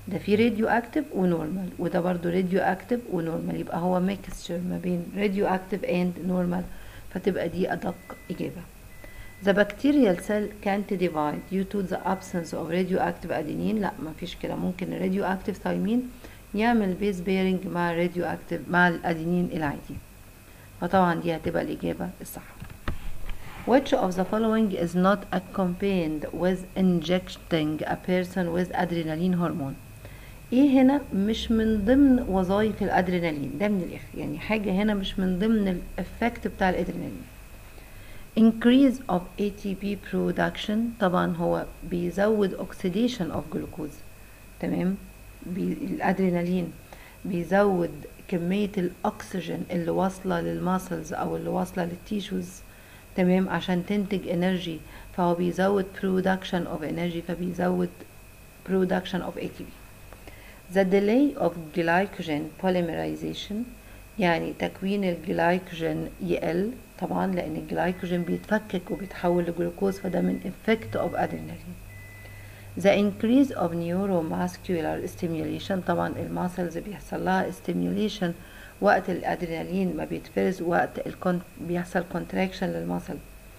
ده في راديو اكتف ونورمال وده برضو راديو اكتف ونورمال يبقى هو ميكستشر ما بين راديو اكتف اند نورمال فتبقى دي ادق اجابه The bacterial cell can't divide due to the absence of radioactive adenine لا ما فيش كده ممكن الراديو ثايمين يعمل بيز بيرنج مع الراديو اكتف مع الادينين العادي فطبعا دي هتبقى الإجابة الصح Which of the following is not accompanied with injecting a person with adrenaline hormone ايه هنا مش من ضمن وظائف الادرينالين ده من الاخر يعني حاجة هنا مش من ضمن الافكت بتاع الادرينالين increase of ATP production طبعا هو بيزود oxidation of glucose تمام بي الادرينالين بيزود كمية الأكسجين اللي واصلة للماسلز أو اللي واصلة للتيشوز تمام عشان تنتج انرجي فهو بيزود production of energy فبيزود production of ATP the delay of glycogen polymerization يعني تكوين الجلايكوجين يقل طبعا لأن الجلايكوجين بيتفكك وبيتحول لجلوكوز فده من effect of adrenaline the increase of neuromuscular stimulation طبعا الماسلز بيحصل لها stimulation وقت الادرينالين ما بيتفرز وقت الكون بيحصل contraction للماسل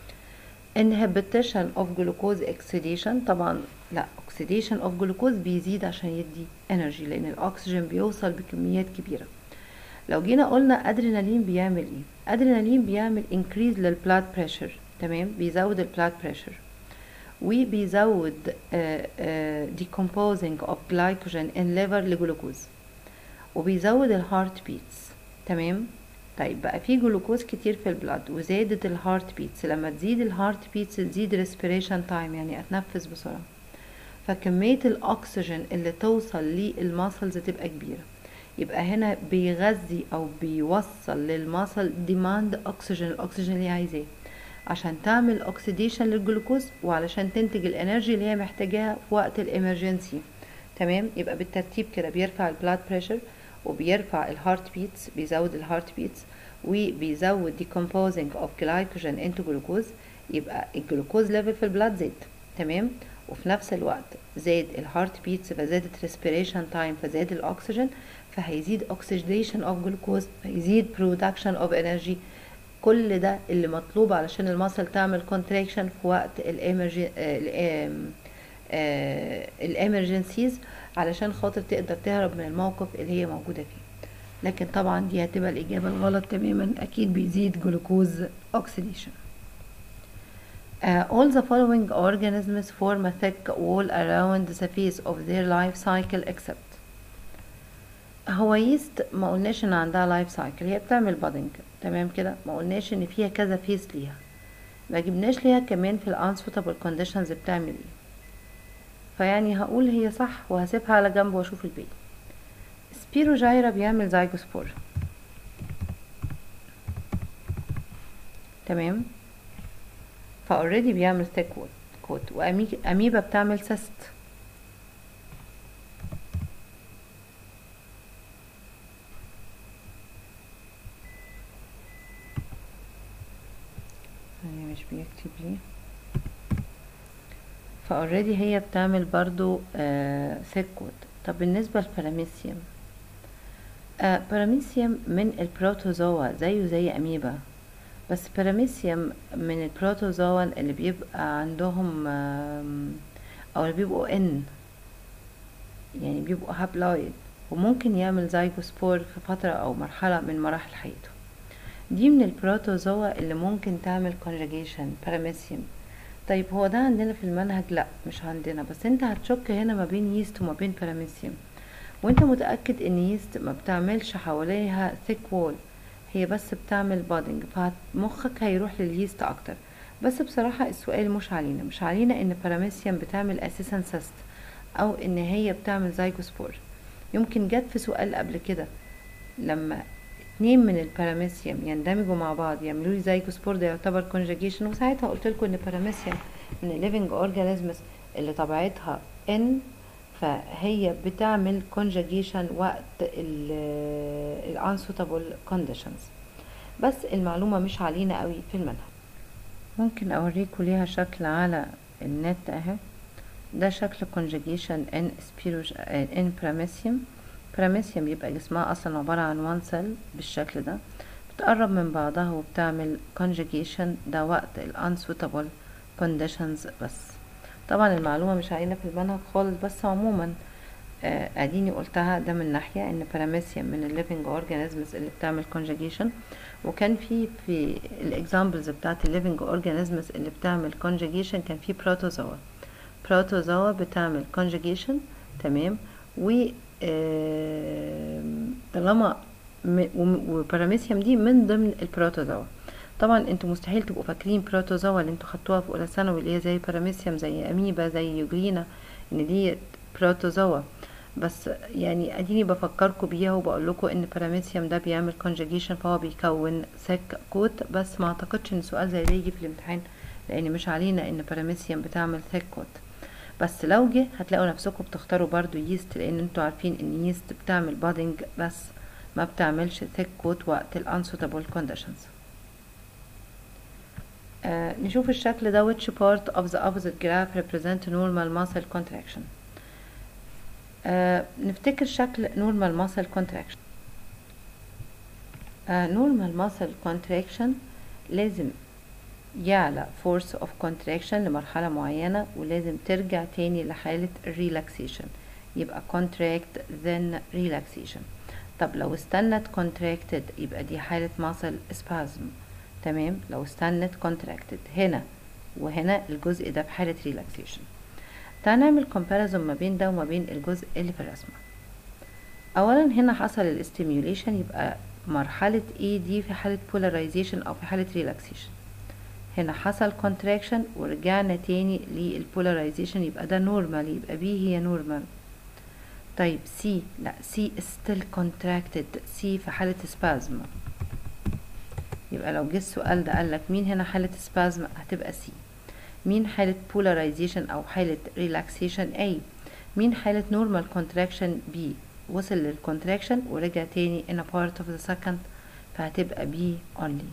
inhibition of glucose oxidation طبعا لا oxidation of glucose بيزيد عشان يدي energy لان الاكسجين بيوصل بكميات كبيره لو جينا قلنا ادرينالين بيعمل ايه ادرينالين بيعمل increase للبلاد بريشر تمام بيزود البلاد بريشر وبيزود uh, uh, decomposing of glycogen in liver لجلوكوز وبيزود الهارت بيتس تمام طيب بقى في جلوكوز كتير في البلاد وزادت الهارت بيتس لما تزيد الهارت بيتس تزيد respiration تايم يعني اتنفس بسرعة فكمية الاكسجين اللي توصل للماسلز تبقى كبيرة يبقى هنا بيغذي او بيوصل للماسل ديماند اكسجين الاكسجين اللي عايزاه عشان تعمل اوكسيديشن للجلوكوز وعلشان تنتج الانرجي اللي هي محتاجاها في وقت الامرجنسي تمام يبقى بالترتيب كده بيرفع البلاد بريشر وبيرفع الهارت بيتس بيزود الهارت بيتس وبيزود decomposing of glycogen into glucose يبقى الجلوكوز ليفل في البلاد زاد تمام وفي نفس الوقت زاد الهارت بيتس فزادت respiration تايم فزاد الاكسجين فهيزيد oxidation of glucose فيزيد production of energy كل ده اللي مطلوب علشان المصل تعمل كونتراكشن في وقت الامرجنسيز علشان خاطر تقدر تهرب من الموقف اللي هي موجوده فيه لكن طبعا دي هتبقى الاجابه الغلط تماما اكيد بيزيد جلوكوز اوكسيديشن Uh, all the following organisms form a thick wall around the face of their life cycle except هو يست ما قلناش ان عندها لايف سايكل هي بتعمل بادنج تمام كده ما قلناش ان فيها كذا فيس ليها ما جبناش ليها كمان في الانسوتابل كونديشنز بتعمل ايه فيعني هقول هي صح وهسيبها على جنب واشوف الباقي سبيروجايرا بيعمل زايجوسبور تمام فاوريدي بيعمل ثيك كوت واميبا بتعمل سيست مش بيكتب لي فاوريدي هي بتعمل برضو آه ثيك كوت طب بالنسبة للباراميسيوم آه باراميسيوم من البروتوزوا زيه زي اميبا بس باراميسيوم من البروتوزوا اللي بيبقى عندهم او اللي بيبقوا ان يعني بيبقوا هابلايد وممكن يعمل زايجوسبور في فترة او مرحلة من مراحل حياته دي من البروتوزوا اللي ممكن تعمل كونجيجيشن باراميسيوم طيب هو ده عندنا في المنهج لا مش عندنا بس انت هتشك هنا ما بين يست وما بين باراميسيوم وانت متأكد ان يست ما بتعملش حواليها ثيك وول هي بس بتعمل بادنج فمخك هيروح لليست اكتر بس بصراحة السؤال مش علينا مش علينا ان باراميسيوم بتعمل اساسا سيست او ان هي بتعمل زايجوسبور يمكن جت في سؤال قبل كده لما اتنين من الباراميسيوم يندمجوا مع بعض يعملوا لي زايجوسبور ده يعتبر كونجيجيشن وساعتها قلت لكم ان باراميسيوم من الليفنج اورجانيزمز اللي طبيعتها ان فهي بتعمل كونجيجيشن وقت الانسوتابل كونديشنز بس المعلومة مش علينا قوي في المنهج ممكن اوريكم ليها شكل على النت اهي ده شكل conjugation in spiros in paramecium paramecium يبقى جسمها اصلا عبارة عن one cell بالشكل ده بتقرب من بعضها وبتعمل conjugation ده وقت ال unsuitable conditions بس طبعا المعلومة مش عاينة في المنهج خالص بس عموما آه، اديني قلتها ده من ناحية ان باراميسيوم من الليفنج اورجانيزمز اللي بتعمل conjugation وكان في في الاكزامبلز بتاعت الليفنج اورجانيزمز اللي بتعمل conjugation كان في بروتوزوا بروتوزوا بتعمل conjugation تمام و آم، طالما م- وم- وباراميسيوم دي من ضمن البروتوزوا طبعا انتوا مستحيل تبقوا فاكرين بروتوزوا اللي انتوا خدتوها في اولى ثانوي اللي هي زي باراميسيوم زي اميبا زي يوجرينا ان دي بروتوزوا بس يعني اديني بفكركم بيها وبقول لكم ان باراميسيوم ده بيعمل كونجيجيشن فهو بيكون سك كوت بس ما اعتقدش ان سؤال زي ده يجي في الامتحان لان مش علينا ان باراميسيوم بتعمل ثيك كوت بس لو جه هتلاقوا نفسكم بتختاروا برضو ييست لان انتوا عارفين ان ييست بتعمل بادنج بس ما بتعملش ثيك كوت وقت الانسوتابل كونديشنز آه نشوف الشكل ده which part of the opposite graph represent normal muscle contraction آه نفتكر شكل normal muscle contraction آه normal muscle contraction لازم يعلى force of contraction لمرحلة معينة ولازم ترجع تاني لحالة relaxation يبقى contract then relaxation طب لو استنت contracted يبقى دي حالة muscle spasm تمام لو استنت contracted هنا وهنا الجزء ده في حالة relaxation تعال نعمل comparison ما بين ده وما بين الجزء اللي في الرسمة اولا هنا حصل الاستيميوليشن يبقى مرحلة A دي في حالة polarization او في حالة relaxation هنا حصل contraction ورجعنا تاني للpolarization يبقى ده normal يبقى B هي normal طيب C لا C is still contracted C في حالة spasm يبقى لو جه السؤال ده قالك مين هنا حالة spasm هتبقى C مين حالة polarization أو حالة relaxation A مين حالة normal contraction B وصل للcontraction ورجع تاني in a part of the second فهتبقى B only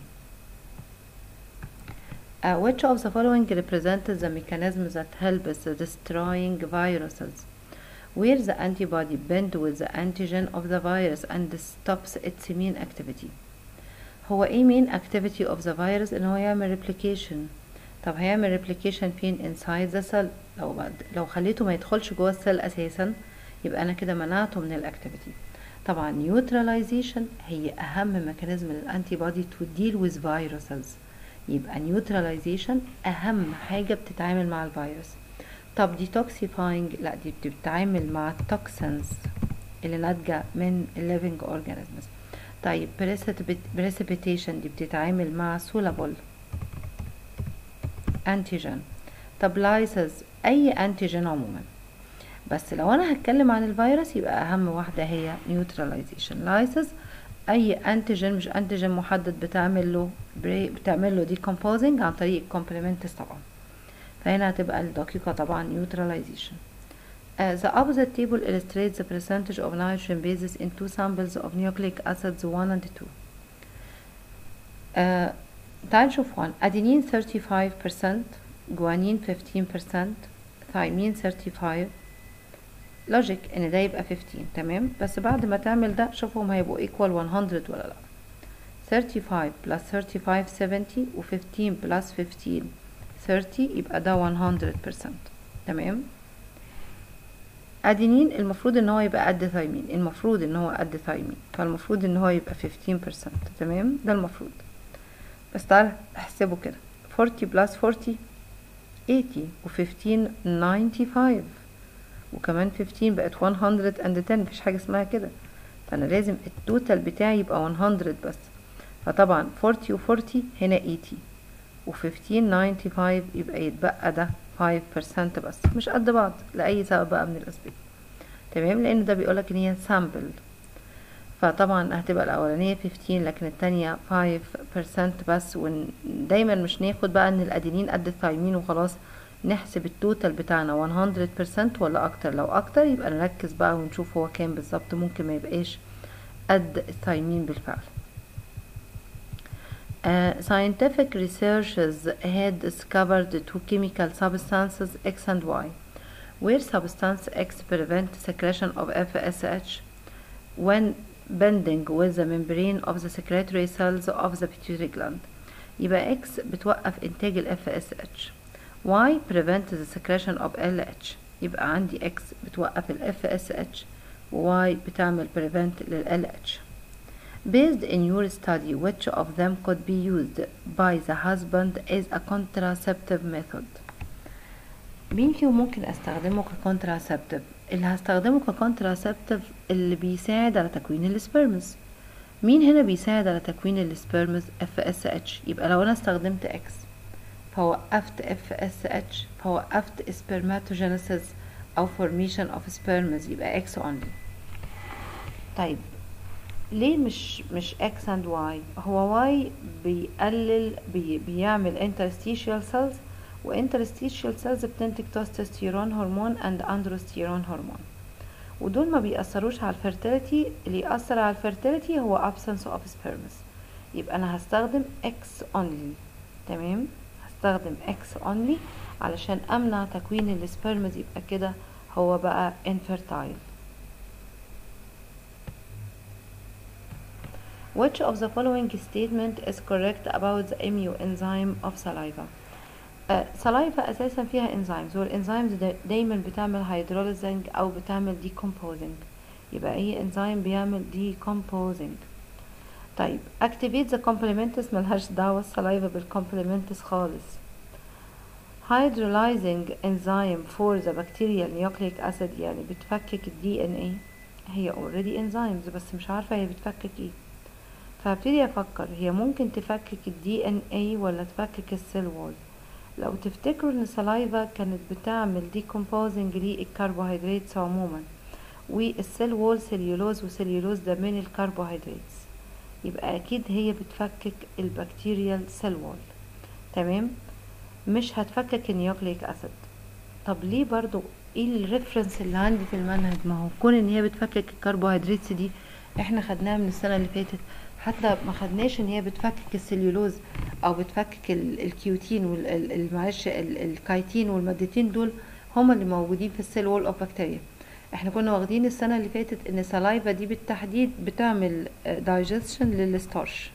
uh, which of the following represents the mechanism that helps destroying viruses where the antibody bind with the antigen of the virus and stops its immune activity هو ايه main activity of the virus ان هو يعمل replication طب هيعمل replication فين inside the cell لو بعد لو خليته ما يدخلش جوه السيل اساسا يبقى انا كده منعته من الاكتيفيتي طبعا neutralization هي اهم ميكانيزم للانتي بودي to deal with viruses يبقى neutralization اهم حاجة بتتعامل مع الفيروس طب detoxifying لا دي بتتعامل مع التوكسنز اللي ناتجة من living organisms طيب precipitation دي بتتعامل مع soluble antigen طب lysis اي انتيجين عموما بس لو انا هتكلم عن الفيروس يبقى اهم واحدة هي neutralization lysis اي انتيجين مش انتيجين محدد بتعمل له بتعمل له decomposing عن طريق complementous طبعا فهنا هتبقى الدقيقة طبعا neutralization Uh, the opposite table illustrates the percentage of nitrogen bases in two samples of nucleic acids 1 and 2. Uh, تعال نشوف 1 adenine 35% guanine 15% thymine 35 لوجيك ان ده يبقى 15 تمام بس بعد ما تعمل ده شوفهم هيبقوا equal 100 ولا لا 35 plus 35 70 و 15 plus 15 30 يبقى ده 100% تمام ادينين المفروض ان هو يبقى قد ثايمين المفروض ان هو قد ثايمين فالمفروض ان هو يبقى 15% تمام ده المفروض بس تعال احسبه كده 40 بلس 40 80 و 15 95 وكمان 15 بقت 110 مفيش حاجة اسمها كده فانا لازم التوتال بتاعي يبقى 100 بس فطبعا 40 و 40 هنا 80 و 15 95 يبقى يتبقى ده 5% بس مش قد بعض لأي سبب بقى من الأسباب تمام لأن ده بيقولك إن هي سامبل فطبعا هتبقى الأولانية 15 لكن التانية 5% بس ودايما مش ناخد بقى إن الأدينين قد الثايمين وخلاص نحسب التوتال بتاعنا 100% ولا أكتر لو أكتر يبقى نركز بقى ونشوف هو كام بالظبط ممكن ما يبقاش قد الثايمين بالفعل Uh, scientific researchers had discovered two chemical substances X and Y where substance X prevent secretion of FSH when bending with the membrane of the secretory cells of the pituitary gland يبقى X بتوقف إنتاج ال FSH Y prevent the secretion of LH يبقى عندي X بتوقف ال FSH و Y بتعمل prevent لل LH Based in your study which of them could be used by the husband as a contraceptive method مين فيهم ممكن استخدمه ككونتراسبتيف اللي هستخدمه ككونتراسبتيف اللي بيساعد على تكوين السبرمز مين هنا بيساعد على تكوين السبرمز اف اس اتش يبقى لو انا استخدمت اكس فوقفت اف اس اتش فوقفت سبرماتوجينيسيس او فورميشن اوف سبرمز يبقى اكس اونلي طيب ليه مش مش اكس اند واي هو واي بيقلل بي بيعمل interstitial cells وانترستيشيال سيلز بتنتج تستوستيرون هرمون اند اندروستيرون هرمون ودول ما بيأثروش على الفيرتيليتي اللي يأثر على الفيرتيليتي هو absence of sperms يبقى انا هستخدم X only تمام هستخدم X only علشان امنع تكوين السبرمز يبقى كده هو بقى infertile Which of the following statement is correct about the immunoenzyme of saliva? سلايفا اساسا فيها انزيمز والانزيمز دايما بتعمل هيدروليزنج او بتعمل ديكومبوزنج يبقى اي انزيم بيعمل ديكومبوزنج طيب activate the complementous ملهاش دعوة السلايفا بالcomplementous خالص hydrolyzing enzyme for the bacterial nucleic acid يعني بتفكك الدي ان ايه هي already enzymes بس مش عارفة هي بتفكك ايه فهبتدي افكر هي ممكن تفكك الدي ان ايه ولا تفكك السيل وول لو تفتكروا ان السلايفا كانت بتعمل decomposing للكربوهيدرات عموما والسيل وول سيليولوز وسيليولوز ده من الكربوهيدرات يبقى اكيد هي بتفكك البكتيريال سيل وول تمام مش هتفكك النيوكليك اسيد طب ليه برضو ايه الريفرنس اللي عندي في المنهج ما هو كون ان هي بتفكك الكربوهيدرات دي احنا خدناها من السنه اللي فاتت حتى ما خدناش ان هي بتفكك السليولوز او بتفكك الكيوتين والمعلش الكايتين والمادتين دول هما اللي موجودين في السيل وول اوف بكتيريا احنا كنا واخدين السنه اللي فاتت ان السلايفا دي بالتحديد بتعمل دايجستشن للستارش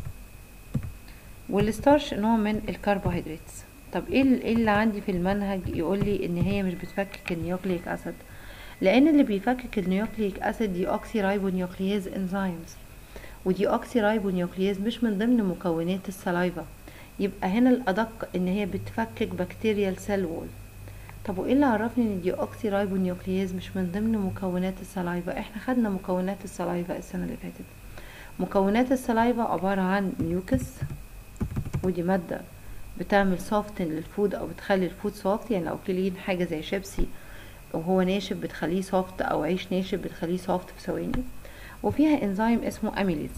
والستارش نوع من الكربوهيدرات طب ايه اللي عندي في المنهج يقول لي ان هي مش بتفكك النيوكليك اسيد لان اللي بيفكك النيوكليك اسيد دي اوكسي رايبونيوكليز انزيمز ودي اوكسي رايبونيوكليز مش من ضمن مكونات السلايفا يبقى هنا الادق ان هي بتفكك بكتيريال سيل وول طب وايه اللي عرفني ان دي اوكسي رايبونيوكليز مش من ضمن مكونات السلايفا احنا خدنا مكونات السلايفا السنه اللي فاتت مكونات السلايفا عباره عن ميوكس ودي ماده بتعمل سوفتن للفود او بتخلي الفود سوفت يعني لو كلين حاجه زي شيبسي وهو ناشف بتخليه سوفت او عيش ناشف بتخليه سوفت في ثواني وفيها انزيم اسمه اميليز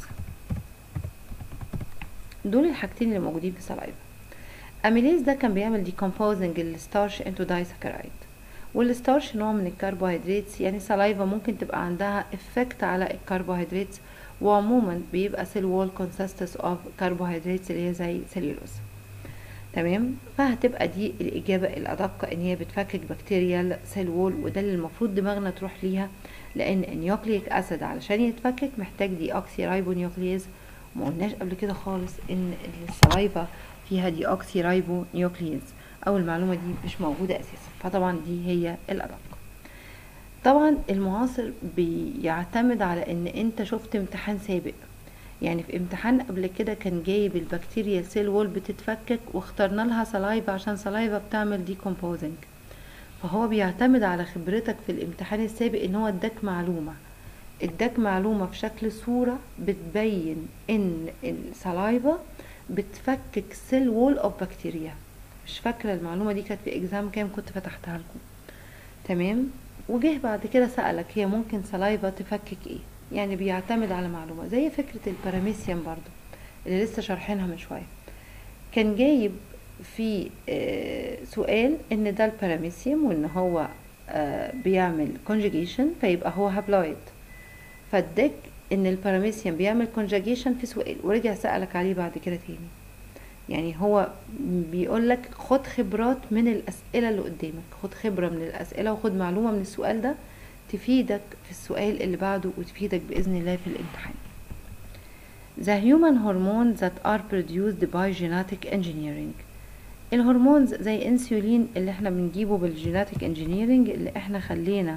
دول الحاجتين اللي موجودين في السلايفا اميليز ده كان بيعمل decomposing الستارش انتو دايسكرايد والستارش نوع من الكربوهيدرات يعني سلايفا ممكن تبقى عندها افكت على الكربوهيدرات وعموما بيبقى سيل وول كونسيستس اوف كربوهيدرات اللي هي زي سيلولوز تمام فهتبقى دي الاجابه الادق ان هي بتفكك بكتيريال سيل وول وده اللي المفروض دماغنا تروح ليها لان النيوكليك اسيد علشان يتفكك محتاج دي اوكسي رايبونيوكليز ما قلناش قبل كده خالص ان السلايفا فيها دي اوكسي رايبو نيوكليز او المعلومه دي مش موجوده اساسا فطبعا دي هي الادق طبعا المعاصر بيعتمد على ان انت شفت امتحان سابق يعني في امتحان قبل كده كان جايب البكتيريا سيل وول بتتفكك واخترنا لها سلايفا عشان سلايفا بتعمل ديكومبوزنج فهو بيعتمد على خبرتك في الامتحان السابق ان هو اداك معلومه اداك معلومه في شكل صوره بتبين ان السلايفا بتفكك سيل وول اوف بكتيريا مش فاكره المعلومه دي كانت في اكزام كام كنت فتحتها لكم تمام وجه بعد كده سألك هي ممكن سلايفا تفكك ايه يعني بيعتمد على معلومة زي فكرة الباراميسيوم برضو اللي لسه شارحينها من شوية كان جايب في آه سؤال ان ده الباراميسيوم وان هو آه بيعمل كونجيجيشن فيبقى هو هابلويد فاداك ان الباراميسيوم بيعمل كونجيجيشن في سؤال ورجع سألك عليه بعد كده تاني يعني هو بيقول لك خد خبرات من الأسئلة اللي قدامك خد خبرة من الأسئلة وخد معلومة من السؤال ده تفيدك في السؤال اللي بعده وتفيدك بإذن الله في الامتحان The human hormones that are produced by genetic engineering الهرمونز زي انسولين اللي احنا بنجيبه بالجيناتيك انجينيرنج اللي احنا خلينا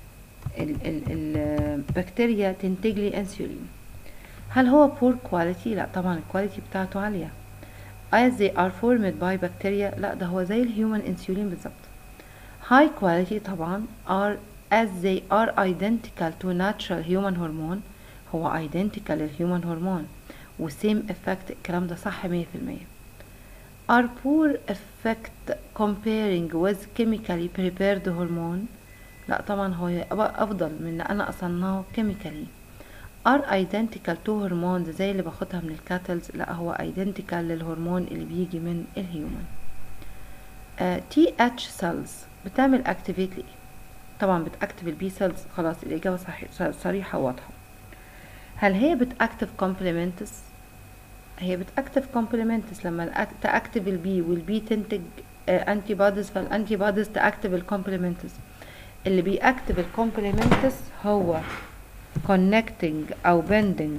البكتيريا تنتج لي انسولين هل هو poor quality لا طبعا الكواليتي بتاعته عالية as they are formed by bacteria لا ده هو زي الهيومن انسولين بالظبط high quality طبعا are as they are identical to natural human hormone هو identical للهيومن هرمون و same effect الكلام ده صح مية في المية are poor effect comparing with chemically prepared hormone لا طبعا هو أفضل من إن أنا أصنعه chemically are identical to hormones زي اللي باخدها من الكاتلز لا هو identical للهرمون اللي بيجي من الهيومن uh, TH cells بتعمل activate لإيه طبعا بتأكتف البي سيلز خلاص الإجابة صحيح صريحة واضحة هل هي بتأكتف complementous هي بتأكتف complementous لما تأكتف البي والبي تنتج انتي بوديز فالانتي بوديز تأكتف الكومبلمنتس اللي بيأكتف الكومبلمنتس هو connecting أو bending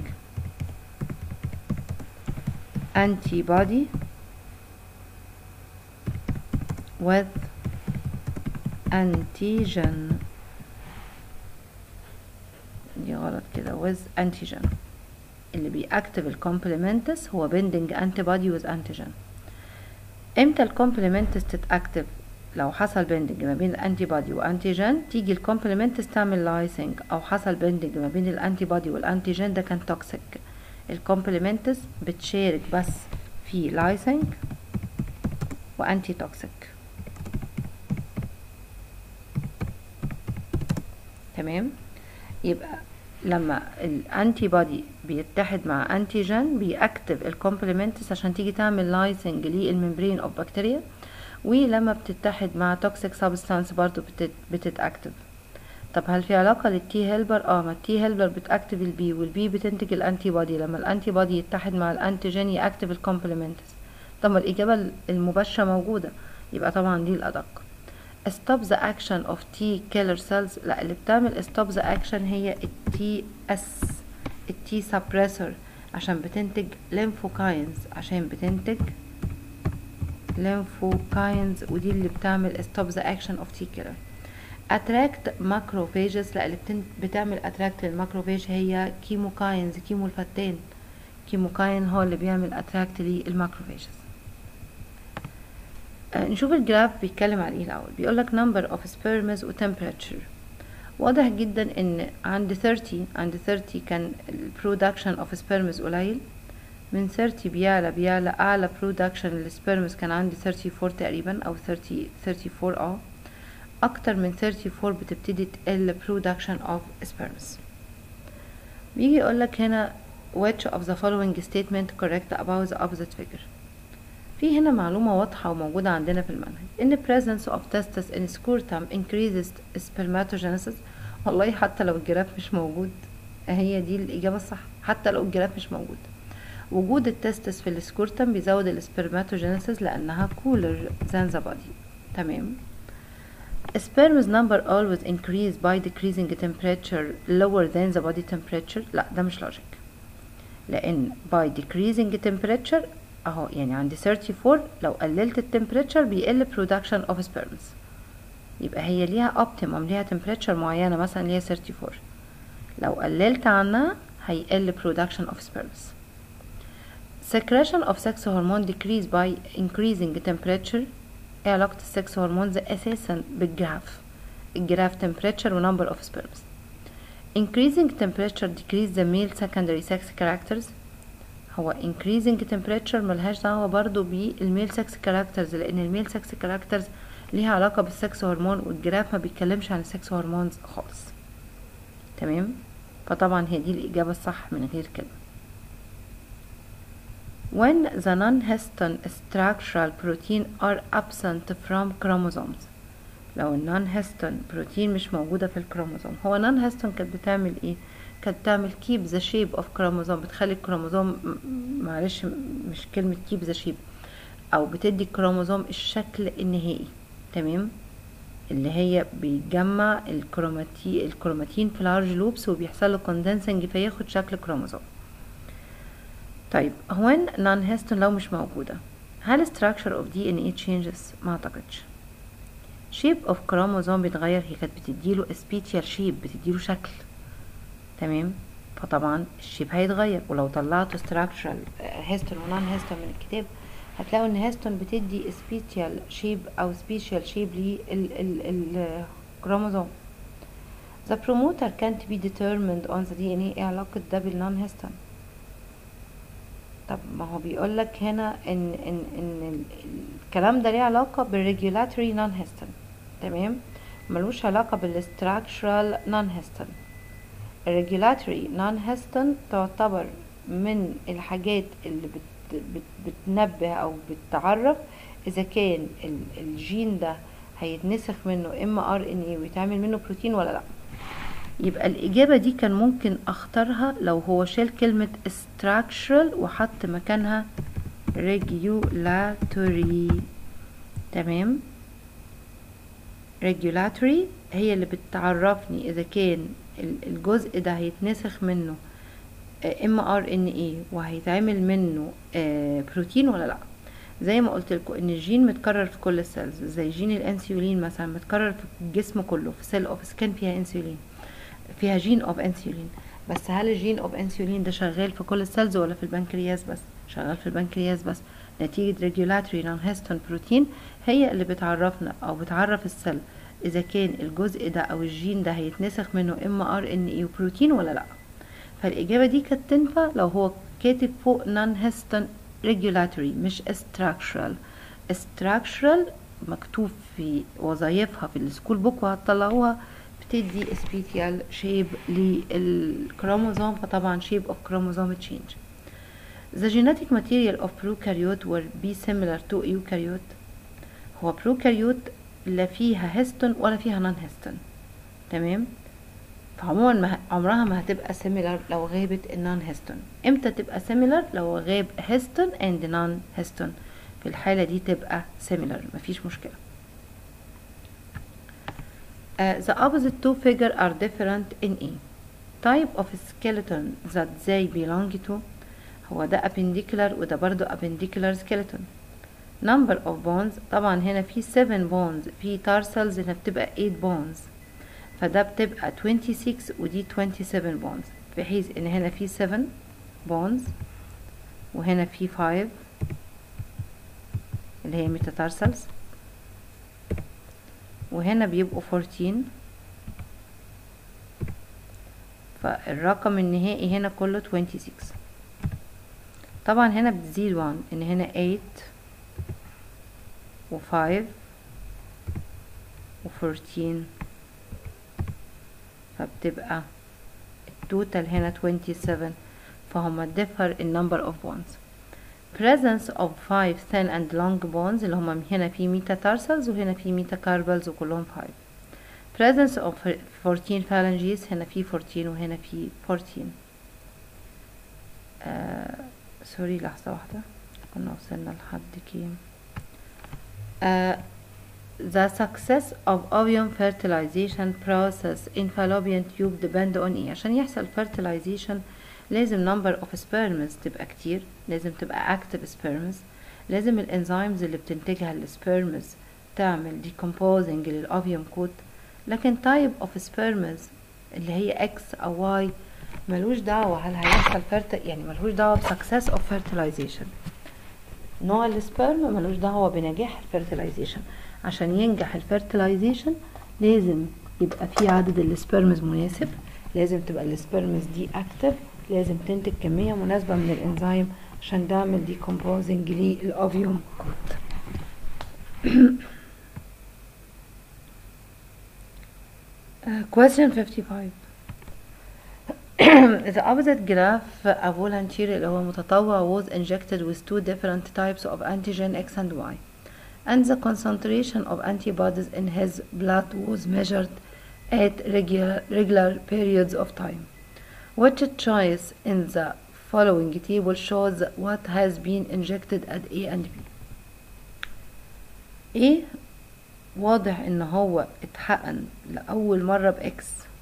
antibody with antigen دي غلط كده with antigen اللي بيأكتف الكومبلمنتس هو binding antibody with antigen امتى الكومبلمنتس تتأكتف لو حصل بندنج ما بين الانتي بودي وانتيجين تيجي الكومبلمنتس تعمل لايسنج او حصل بندنج ما بين الانتي بودي والانتيجين ده كان توكسيك الكومبلمنتس بتشارك بس في لايسنج وانتي توكسيك تمام يبقى لما الانتي بودي بيتحد مع انتيجين بيأكتف الكومبلمنتس عشان تيجي تعمل لايسنج للممبرين اوف بكتيريا ولما بتتحد مع توكسيك سبستانس برضو بتت بتتأكتف طب هل في علاقة للتي هيلبر اه ما التي هيلبر بتأكتف البي والبي بتنتج الانتي بودي لما الانتي بودي يتحد مع الانتيجين يأكتف الكومبلمنتس طب ما الإجابة المباشرة موجودة يبقى طبعا دي الأدق stop the action of T killer cells لا اللي بتعمل stop the action هي التي اس التي suppressor عشان بتنتج lymphocynes عشان بتنتج lymphocynes ودي اللي بتعمل stop the action of T killer attract macrophages لا اللي بتن... بتعمل attract للماكروفاج هي كيموكاينز كيمو الفتان كيموكاين هو اللي بيعمل attract للماكروفاجز آه نشوف الجراف بيتكلم على ايه الاول بيقول لك number of sperms و temperature واضح جدا ان عند 30 عند 30 كان البرودكشن اوف سبيرمز قليل من 30 بيعلى بيعلى اعلى برودكشن للسبيرمز كان عندي 34 تقريبا او 30 34 اه اكتر من 34 بتبتدي تقل برودكشن اوف سبيرمز بيجي يقولك هنا which of the following statement correct about the opposite figure في هنا معلومة واضحة وموجودة عندنا في المنهج إن presence of testis in scrotum increases spermatogenesis والله حتى لو الجراف مش موجود هي دي الإجابة الصح حتى لو الجراف مش موجود وجود التستس في السكورتم بيزود السبرماتوجينيسيس لأنها cooler than the body تمام sperm's number always increase by decreasing temperature lower than the body temperature لا ده مش logic لأن by decreasing temperature اهو يعني عندي 34 لو قللت التمبريتشر بيقل production of sperms يبقى هي ليها optimum ليها temperature معينة مثلا اللي هي 34 لو قللت عنها هيقل production of sperms secretion of sex hormone decrease by increasing temperature ايه علاقة السكس هرمونز اساسا بالجراف الجراف temperature و number of sperms increasing temperature decrease the male secondary sex characters هو increasing temperature ملهاش دعوة برضو بالميل sex characters لأن الميل sex characters ليها علاقة بالسكس هرمون والجراف ما بيتكلمش عن السكس هرمونز خالص تمام فطبعا هي دي الإجابة الصح من غير كلمة when the non-histon structural protein are absent from chromosomes لو النون هيستون بروتين مش موجودة في الكروموزوم هو نون هيستون كانت بتعمل ايه كانت بتعمل keep the shape of chromosome بتخلي الكروموزوم معلش مش كلمة keep the shape او بتدي الكروموزوم الشكل النهائي تمام اللي هي بيجمع الكروماتي الكروماتين في لارج لوبس وبيحصل له كوندنسنج فياخد شكل كروموزوم طيب وين نون هيستون لو مش موجوده هل structure of DNA changes ما اعتقدش shape of chromosome بيتغير هي كانت بتديله spatial shape بتديله شكل تمام فطبعا الشيب هيتغير ولو طلعت structural هيستون ونون هيستون من الكتاب هتلاقوا ان هيستون بتدي spatial shape او spatial shape للكروموزوم the promoter can't be determined on the DNA ايه علاقة ده بالنون هيستون طب ما هو بيقول لك هنا ان ان ان الكلام ده ليه علاقة بالريجولاتوري نون هيستون تمام ملوش علاقة بالستراكشرال نون هيستون الريجولاتوري نون هيستون تعتبر من الحاجات اللي بت بت بتنبه او بتعرف اذا كان الجين ده هيتنسخ منه ام ار ان اي ويتعمل منه بروتين ولا لا يبقى الإجابة دي كان ممكن أختارها لو هو شال كلمة structural وحط مكانها regulatory تمام regulatory هي اللي بتعرفني إذا كان الجزء ده هيتنسخ منه ام ار ان اي وهيتعمل منه بروتين ولا لا زي ما قلت لكم ان الجين متكرر في كل السيلز زي جين الانسولين مثلا متكرر في الجسم كله في سيل اوف سكان فيها انسولين فيها جين اوف انسولين بس هل الجين اوف انسولين ده شغال في كل السيلز ولا في البنكرياس بس شغال في البنكرياس بس نتيجة ريجولاتوري نون هيستون بروتين هي اللي بتعرفنا او بتعرف السيل اذا كان الجزء ده او الجين ده هيتنسخ منه ام ار ان اي وبروتين ولا لا فالاجابة دي كانت تنفع لو هو كاتب فوق نون هيستون ريجولاتوري مش structural structural مكتوب في وظائفها في السكول بوك وهتطلعوها بتدي سبيتيال شيب للكروموزوم فطبعا شيب اوف كروموزوم تشينج The genetic material of prokaryote will be similar to eukaryote هو prokaryote لا فيها هيستون ولا فيها نون هيستون تمام فعموما ما عمرها ما هتبقى similar لو غابت النون هيستون امتى تبقى similar لو غاب هيستون and نون هيستون في الحالة دي تبقى similar مفيش مشكلة Uh, the opposite two figures are different in A. Type of skeleton that they belong to هو ده appendicular وده برضو appendicular skeleton. Number of bones طبعا هنا في 7 bones في tarsals هنا بتبقى 8 bones فده بتبقى 26 ودي 27 bones بحيث ان هنا في 7 bones وهنا في 5 اللي هي metatarsals وهنا بيبقوا 14 فالرقم النهائي هنا كله 26 طبعا هنا بتزيد 1 ان هنا 8 و 5 و 14 فبتبقى التوتال هنا 27 فهما differ in number of bones presence of five thin and long bones اللي هما هنا في metatarsals وهنا في metacarpals وكلهم five presence of 14 phalanges هنا في 14 وهنا في 14 آه سوري لحظة واحدة كنا وصلنا لحد كام آه The success of ovum fertilization process in fallopian tube depend on ايه عشان يحصل fertilization لازم number of sperms تبقى كتير لازم تبقى active sperms لازم الانزيمز اللي بتنتجها السبيرمز تعمل decomposing للأوفيوم كود لكن type of sperms اللي هي X أو Y ملوش دعوة هل هيحصل فرت يعني ملوش دعوة ب success of fertilization نوع السبرم ملوش دعوة بنجاح الفيرتلايزيشن عشان ينجح الفيرتلايزيشن لازم يبقى في عدد السبرمز مناسب لازم تبقى السبرمز دي اكتف لازم تنتج كمية مناسبة من الانزيم عشان تعمل decomposing للأوفيوم كود question 55 the opposite graph a volunteer اللي هو متطوع was injected with two different types of antigen X and Y and the concentration of antibodies in his blood was measured at regular, regular periods of time which choice in the following table shows what has been injected at A and B ايه واضح ان هو اتحقن لأول مرة بإكس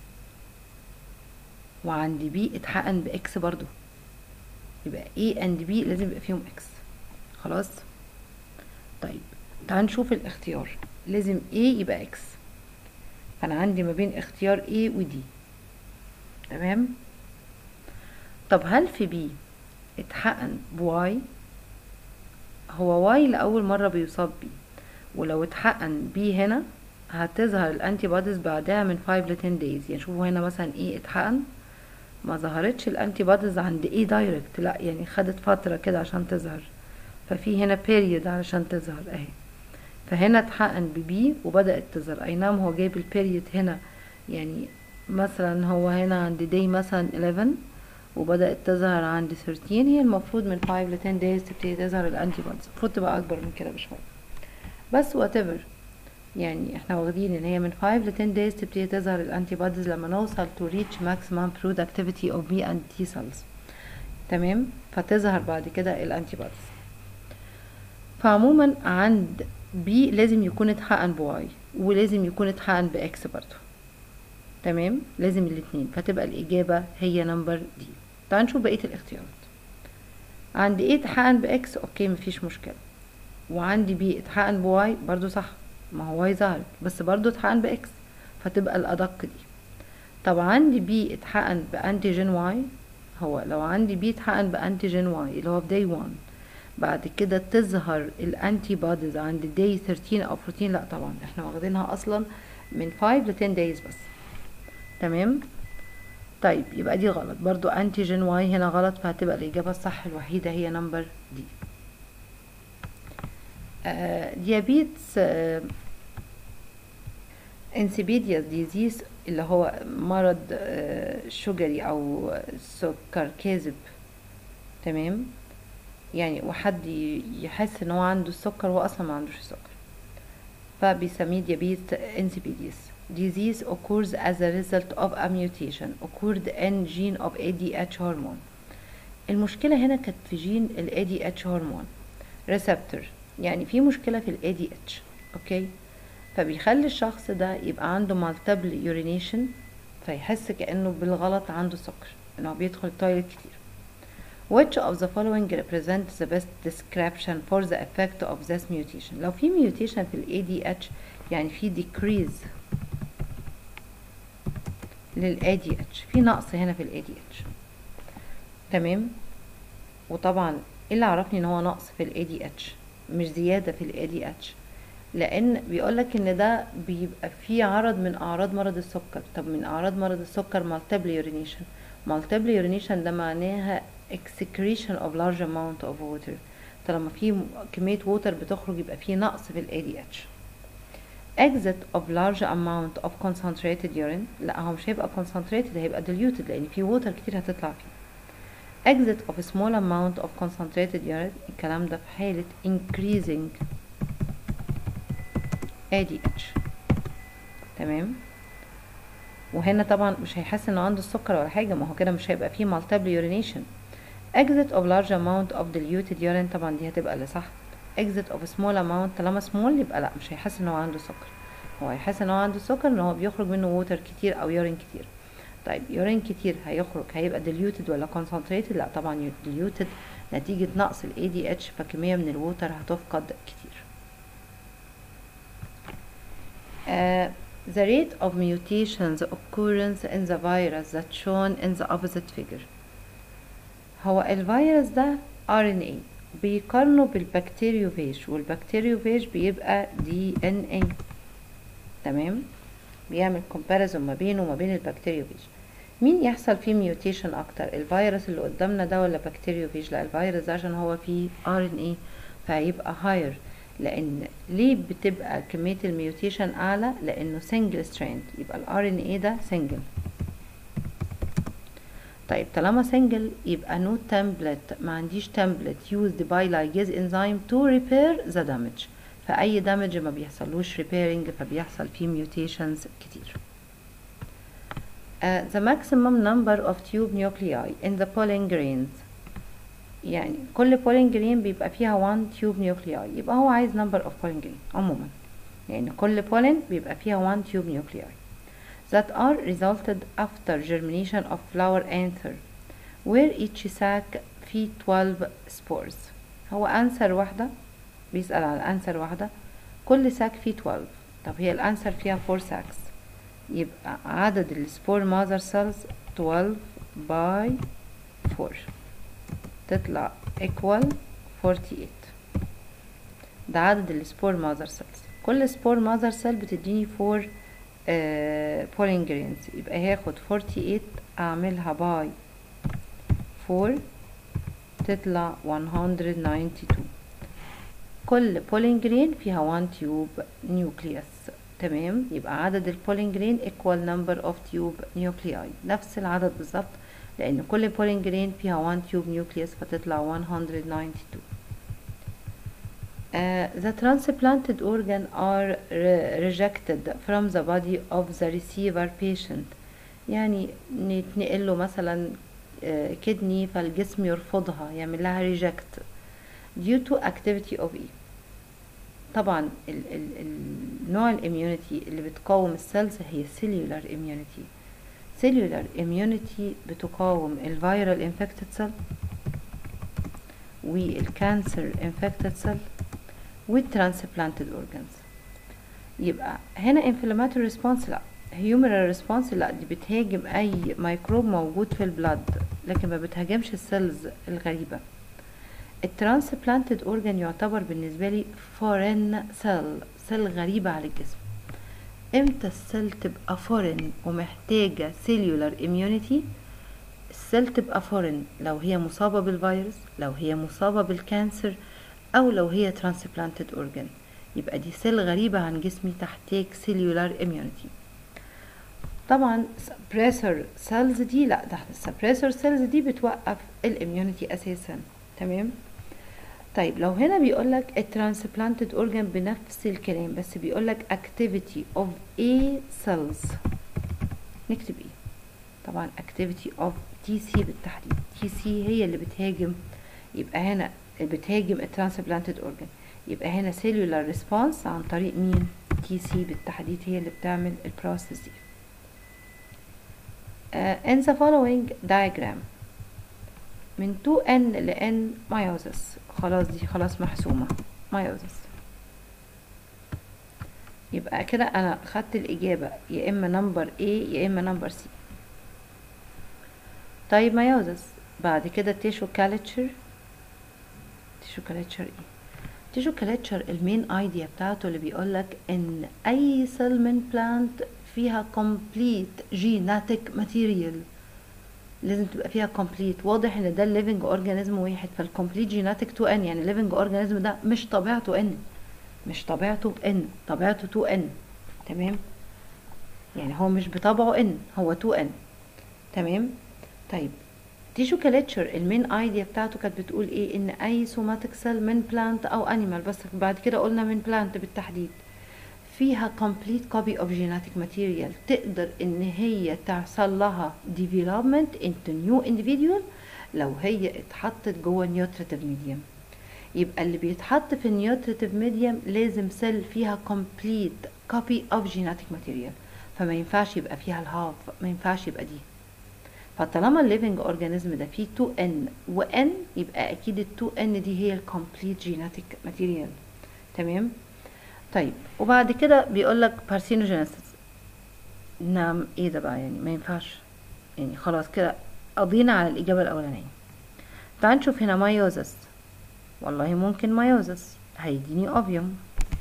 وعند بي اتحقن بإكس برضو يبقى A and B لازم يبقى فيهم X خلاص طيب تعال نشوف الاختيار لازم A يبقى X فأنا عندي ما بين اختيار A و D تمام طب هل في B اتحقن بواي هو واي لأول مرة بيصاب بيه ولو اتحقن بي هنا هتظهر الانتي بوديز بعدها من 5 ل 10 days يعني شوفوا هنا مثلا ايه اتحقن ما ظهرتش الانتي بوديز عند ايه دايركت لا يعني خدت فترة كده عشان تظهر ففي هنا بيريود علشان تظهر اهي فهنا اتحقن ببي وبدأت تظهر اي نعم هو جايب البيريود هنا يعني مثلا هو هنا عند داي مثلا 11 وبدأت تظهر عند 13 هي المفروض من 5 ل 10 days تبتدي تظهر الانتي بوديز المفروض تبقى اكبر من كده بشوية بس whatever يعني احنا واخدين ان هي من 5 ل 10 days تبتدي تظهر الانتي بوديز لما نوصل to reach maximum productivity of B and T cells تمام فتظهر بعد كده الانتي بوديز فعموما عند B لازم يكون اتحقن بواي ولازم يكون اتحقن بإكس برضو تمام لازم الاتنين فتبقى الإجابة هي نمبر دي تعال نشوف بقية الاختيارات عند ايه اتحقن بإكس اوكي مفيش مشكلة وعندي بي اتحقن بواي برضو صح ما هو واي ظهرت بس برضو اتحقن بإكس فتبقى الأدق دي طب عندي بي اتحقن بأنتيجين واي هو لو عندي بي اتحقن بأنتيجين واي اللي هو في داي 1 بعد كده تظهر الانتي بوديز عند داي 13 او 14 لا طبعا احنا واخدينها اصلا من 5 ل 10 دايز بس تمام طيب يبقى دي غلط برضو انتيجين واي هنا غلط فهتبقى الاجابه الصح الوحيده هي نمبر دي آه ديابيتس آه انسيبيدياس ديزيز اللي هو مرض آه شجري او سكر كاذب تمام يعني وحد يحس ان هو عنده السكر وهو اصلا ما عندوش السكر فبيسميه ديابيت انسيبيديس disease occurs as a result of a mutation occurred in gene of ADH hormone المشكلة هنا كانت في جين ال ADH hormone receptor يعني في مشكلة في ال ADH اوكي فبيخلي الشخص ده يبقى عنده multiple urination فيحس كأنه بالغلط عنده سكر انه بيدخل التويلت كتير Which of the following represents the best description for the effect of this mutation لو في mutation في ال ADH يعني في decrease لل ADH في نقص هنا في ال ADH تمام وطبعا ايه اللي عرفني ان هو نقص في ال ADH مش زيادة في ال ADH لان بيقولك ان ده بيبقى فيه عرض من اعراض مرض السكر طب من اعراض مرض السكر multiple urination multiple urination ده معناها excretion of large amount of water طالما في كمية ووتر بتخرج يبقى في نقص في ال ADH exit of large amount of concentrated urine لا هو مش هيبقى concentrated هيبقى diluted لان في ووتر كتير هتطلع فيه exit of a small amount of concentrated urine الكلام ده في حالة increasing ADH تمام وهنا طبعا مش هيحس انه عنده السكر ولا حاجة ما هو كده مش هيبقى فيه multiple urination exit of large amount of diluted urine طبعا دي هتبقى اللي صح exit of small amount طالما small يبقى لا مش هيحس ان هو عنده سكر هو هيحس ان هو عنده سكر ان هو بيخرج منه ووتر كتير او يورين كتير طيب يورين كتير هيخرج هيبقى diluted ولا concentrated لا طبعا diluted نتيجة نقص ال ADH فكمية من الووتر هتفقد كتير uh, the rate of mutations occurrence in the virus that shown in the opposite figure هو الفيروس ده RNA بيقارنوا بالبكتيريوفاج والبكتيريوفاج بيبقى دي ان اي تمام بيعمل كومباريزون ما بينه وما بين البكتيريوفاج مين يحصل فيه ميوتيشن اكتر الفيروس اللي قدامنا ده ولا بكتيريوفاج لا الفيروس ده عشان هو فيه ار ان اي فهيبقى هاير لان ليه بتبقى كميه الميوتيشن اعلى لانه سنجل ستراند يبقى الار ان اي ده سنجل طيب طالما سنجل يبقى نو تمبلت ما عنديش تمبلت used by ligase enzyme to repair the damage فأي damage ما بيحصلوش repairing فبيحصل فيه mutations كتير uh, the maximum number of tube nuclei in the pollen grains يعني كل pollen grain بيبقى فيها one tube nuclei يبقى هو عايز number of pollen grain عموما يعني كل pollen بيبقى فيها one tube nuclei that are resulted after germination of flower anther where each sac فيه 12 spores هو أنسر واحدة بيسأل على أنسر واحدة كل ساك فيه 12 طب هي الأنسر فيها 4 ساكس يبقى عدد السبور ماذر سيلز 12 باي 4 تطلع equal 48 ده عدد السبور ماذر سيلز كل سبور ماذر سيل بتديني 4 بولين جرينز يبقى هاخد 48 اعملها باي 4 تطلع 192 كل بولين جرين فيها 1 تيوب نيوكليوس تمام يبقى عدد البولين جرين equal number of tube nuclei نفس العدد بالظبط لأن كل بولين جرين فيها 1 tube nucleus فتطلع 192 Uh, the transplanted organ are re rejected from the body of the receiver patient يعني نتنقل له مثلا كدني فالجسم يرفضها يعمل لها reject due to activity of E طبعا ال ال النوع الاميونيتي اللي بتقاوم السيلز هي cellular immunity cellular immunity بتقاوم الفيرال انفكتد سيل والكانسر انفكتد سيل والترانسبلانتد اورجانز يبقى هنا inflammatory response لا humoral response لا دي بتهاجم اي ميكروب موجود في البلاد لكن ما بتهاجمش السيلز الغريبة الترانسبلانتد اورجان يعتبر بالنسبة لي فورين سيل سيل غريبة على الجسم امتى السيل تبقى فورين ومحتاجة cellular immunity السيل تبقى فورين لو هي مصابة بالفيروس لو هي مصابة بالكانسر او لو هي ترانسبلانتد اورجان يبقى دي سيل غريبة عن جسمي تحتاج cellular immunity طبعا suppressor cells دي لا ده suppressor cells دي بتوقف الاميونيتي اساسا تمام طيب لو هنا بيقولك الترانسبلانتد اورجان بنفس الكلام بس بيقولك activity of A cells نكتب ايه طبعا activity of TC بالتحديد TC هي اللي بتهاجم يبقى هنا بتهاجم الترانسبلانتد اورجان يبقى هنا cellular response عن طريق مين TC بالتحديد هي اللي بتعمل البروسيس دي uh, in the following diagram من 2n ل n meiosis خلاص دي خلاص محسومة meiosis يبقى كده انا خدت الاجابة يا اما نمبر A يا اما نمبر C طيب meiosis بعد كده تيشو كالتشر تيشو كالتشر ايه تيشو كالتشر المين ايديا بتاعته اللي بيقولك ان اي سيل من بلانت فيها complete genetic material لازم تبقى فيها complete واضح ان ده الليفنج اورجانيزم واحد فالكمبليت جيناتيك 2 ان يعني الليفنج اورجانيزم ده مش طبيعته ان مش طبيعته ان طبيعته 2 ان تمام يعني هو مش بطبعه ان هو 2 ان تمام طيب تيشو كالتشر المين ايديا بتاعته كانت بتقول ايه ان اي سوماتيك سيل من بلانت او انيمال بس بعد كده قلنا من بلانت بالتحديد فيها complete copy of genetic material تقدر ان هي تحصل لها development into new individual لو هي اتحطت جوه nutritive medium يبقى اللي بيتحط في النيوتريتيف ميديم لازم سيل فيها complete copy of genetic material فما ينفعش يبقى فيها الهاف ما ينفعش يبقى دي فطالما الليفنج اورجانيزم ده فيه 2 n و n يبقى اكيد ال 2 n دي هي الكومبليت جيناتيك ماتيريال تمام طيب وبعد كده بيقول لك بارسينوجينيسيس نعم ايه ده بقى يعني ما ينفعش يعني خلاص كده قضينا على الاجابه الاولانيه تعال نشوف هنا مايوزس والله ممكن مايوزس هيديني اوفيوم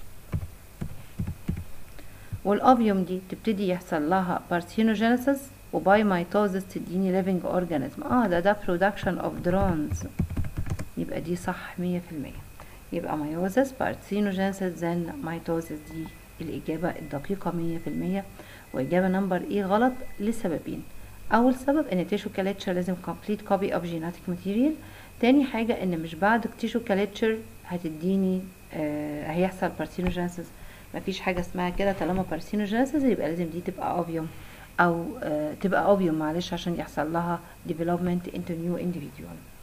والاوفيوم دي تبتدي يحصل لها بارسينوجينيسيس وباي ميتوزس تديني ليفنج اورجانيزم اه ده ده برودكشن اوف درونز يبقى دي صح مية في المية يبقى ميوزس بارسينوجينيسيس زن ميتوزس دي الإجابة الدقيقة مية في المية وإجابة نمبر إيه غلط لسببين أول سبب إن تيشو كالتشر لازم complete copy of genetic material تاني حاجة إن مش بعد تيشو كالتشر هتديني آه هيحصل بارسينوجينيسيس مفيش حاجة اسمها كده طالما بارسينوجينيسيس يبقى لازم دي تبقى اوفيوم أو آه تبقى اوفيوم معلش عشان يحصل لها development into new individual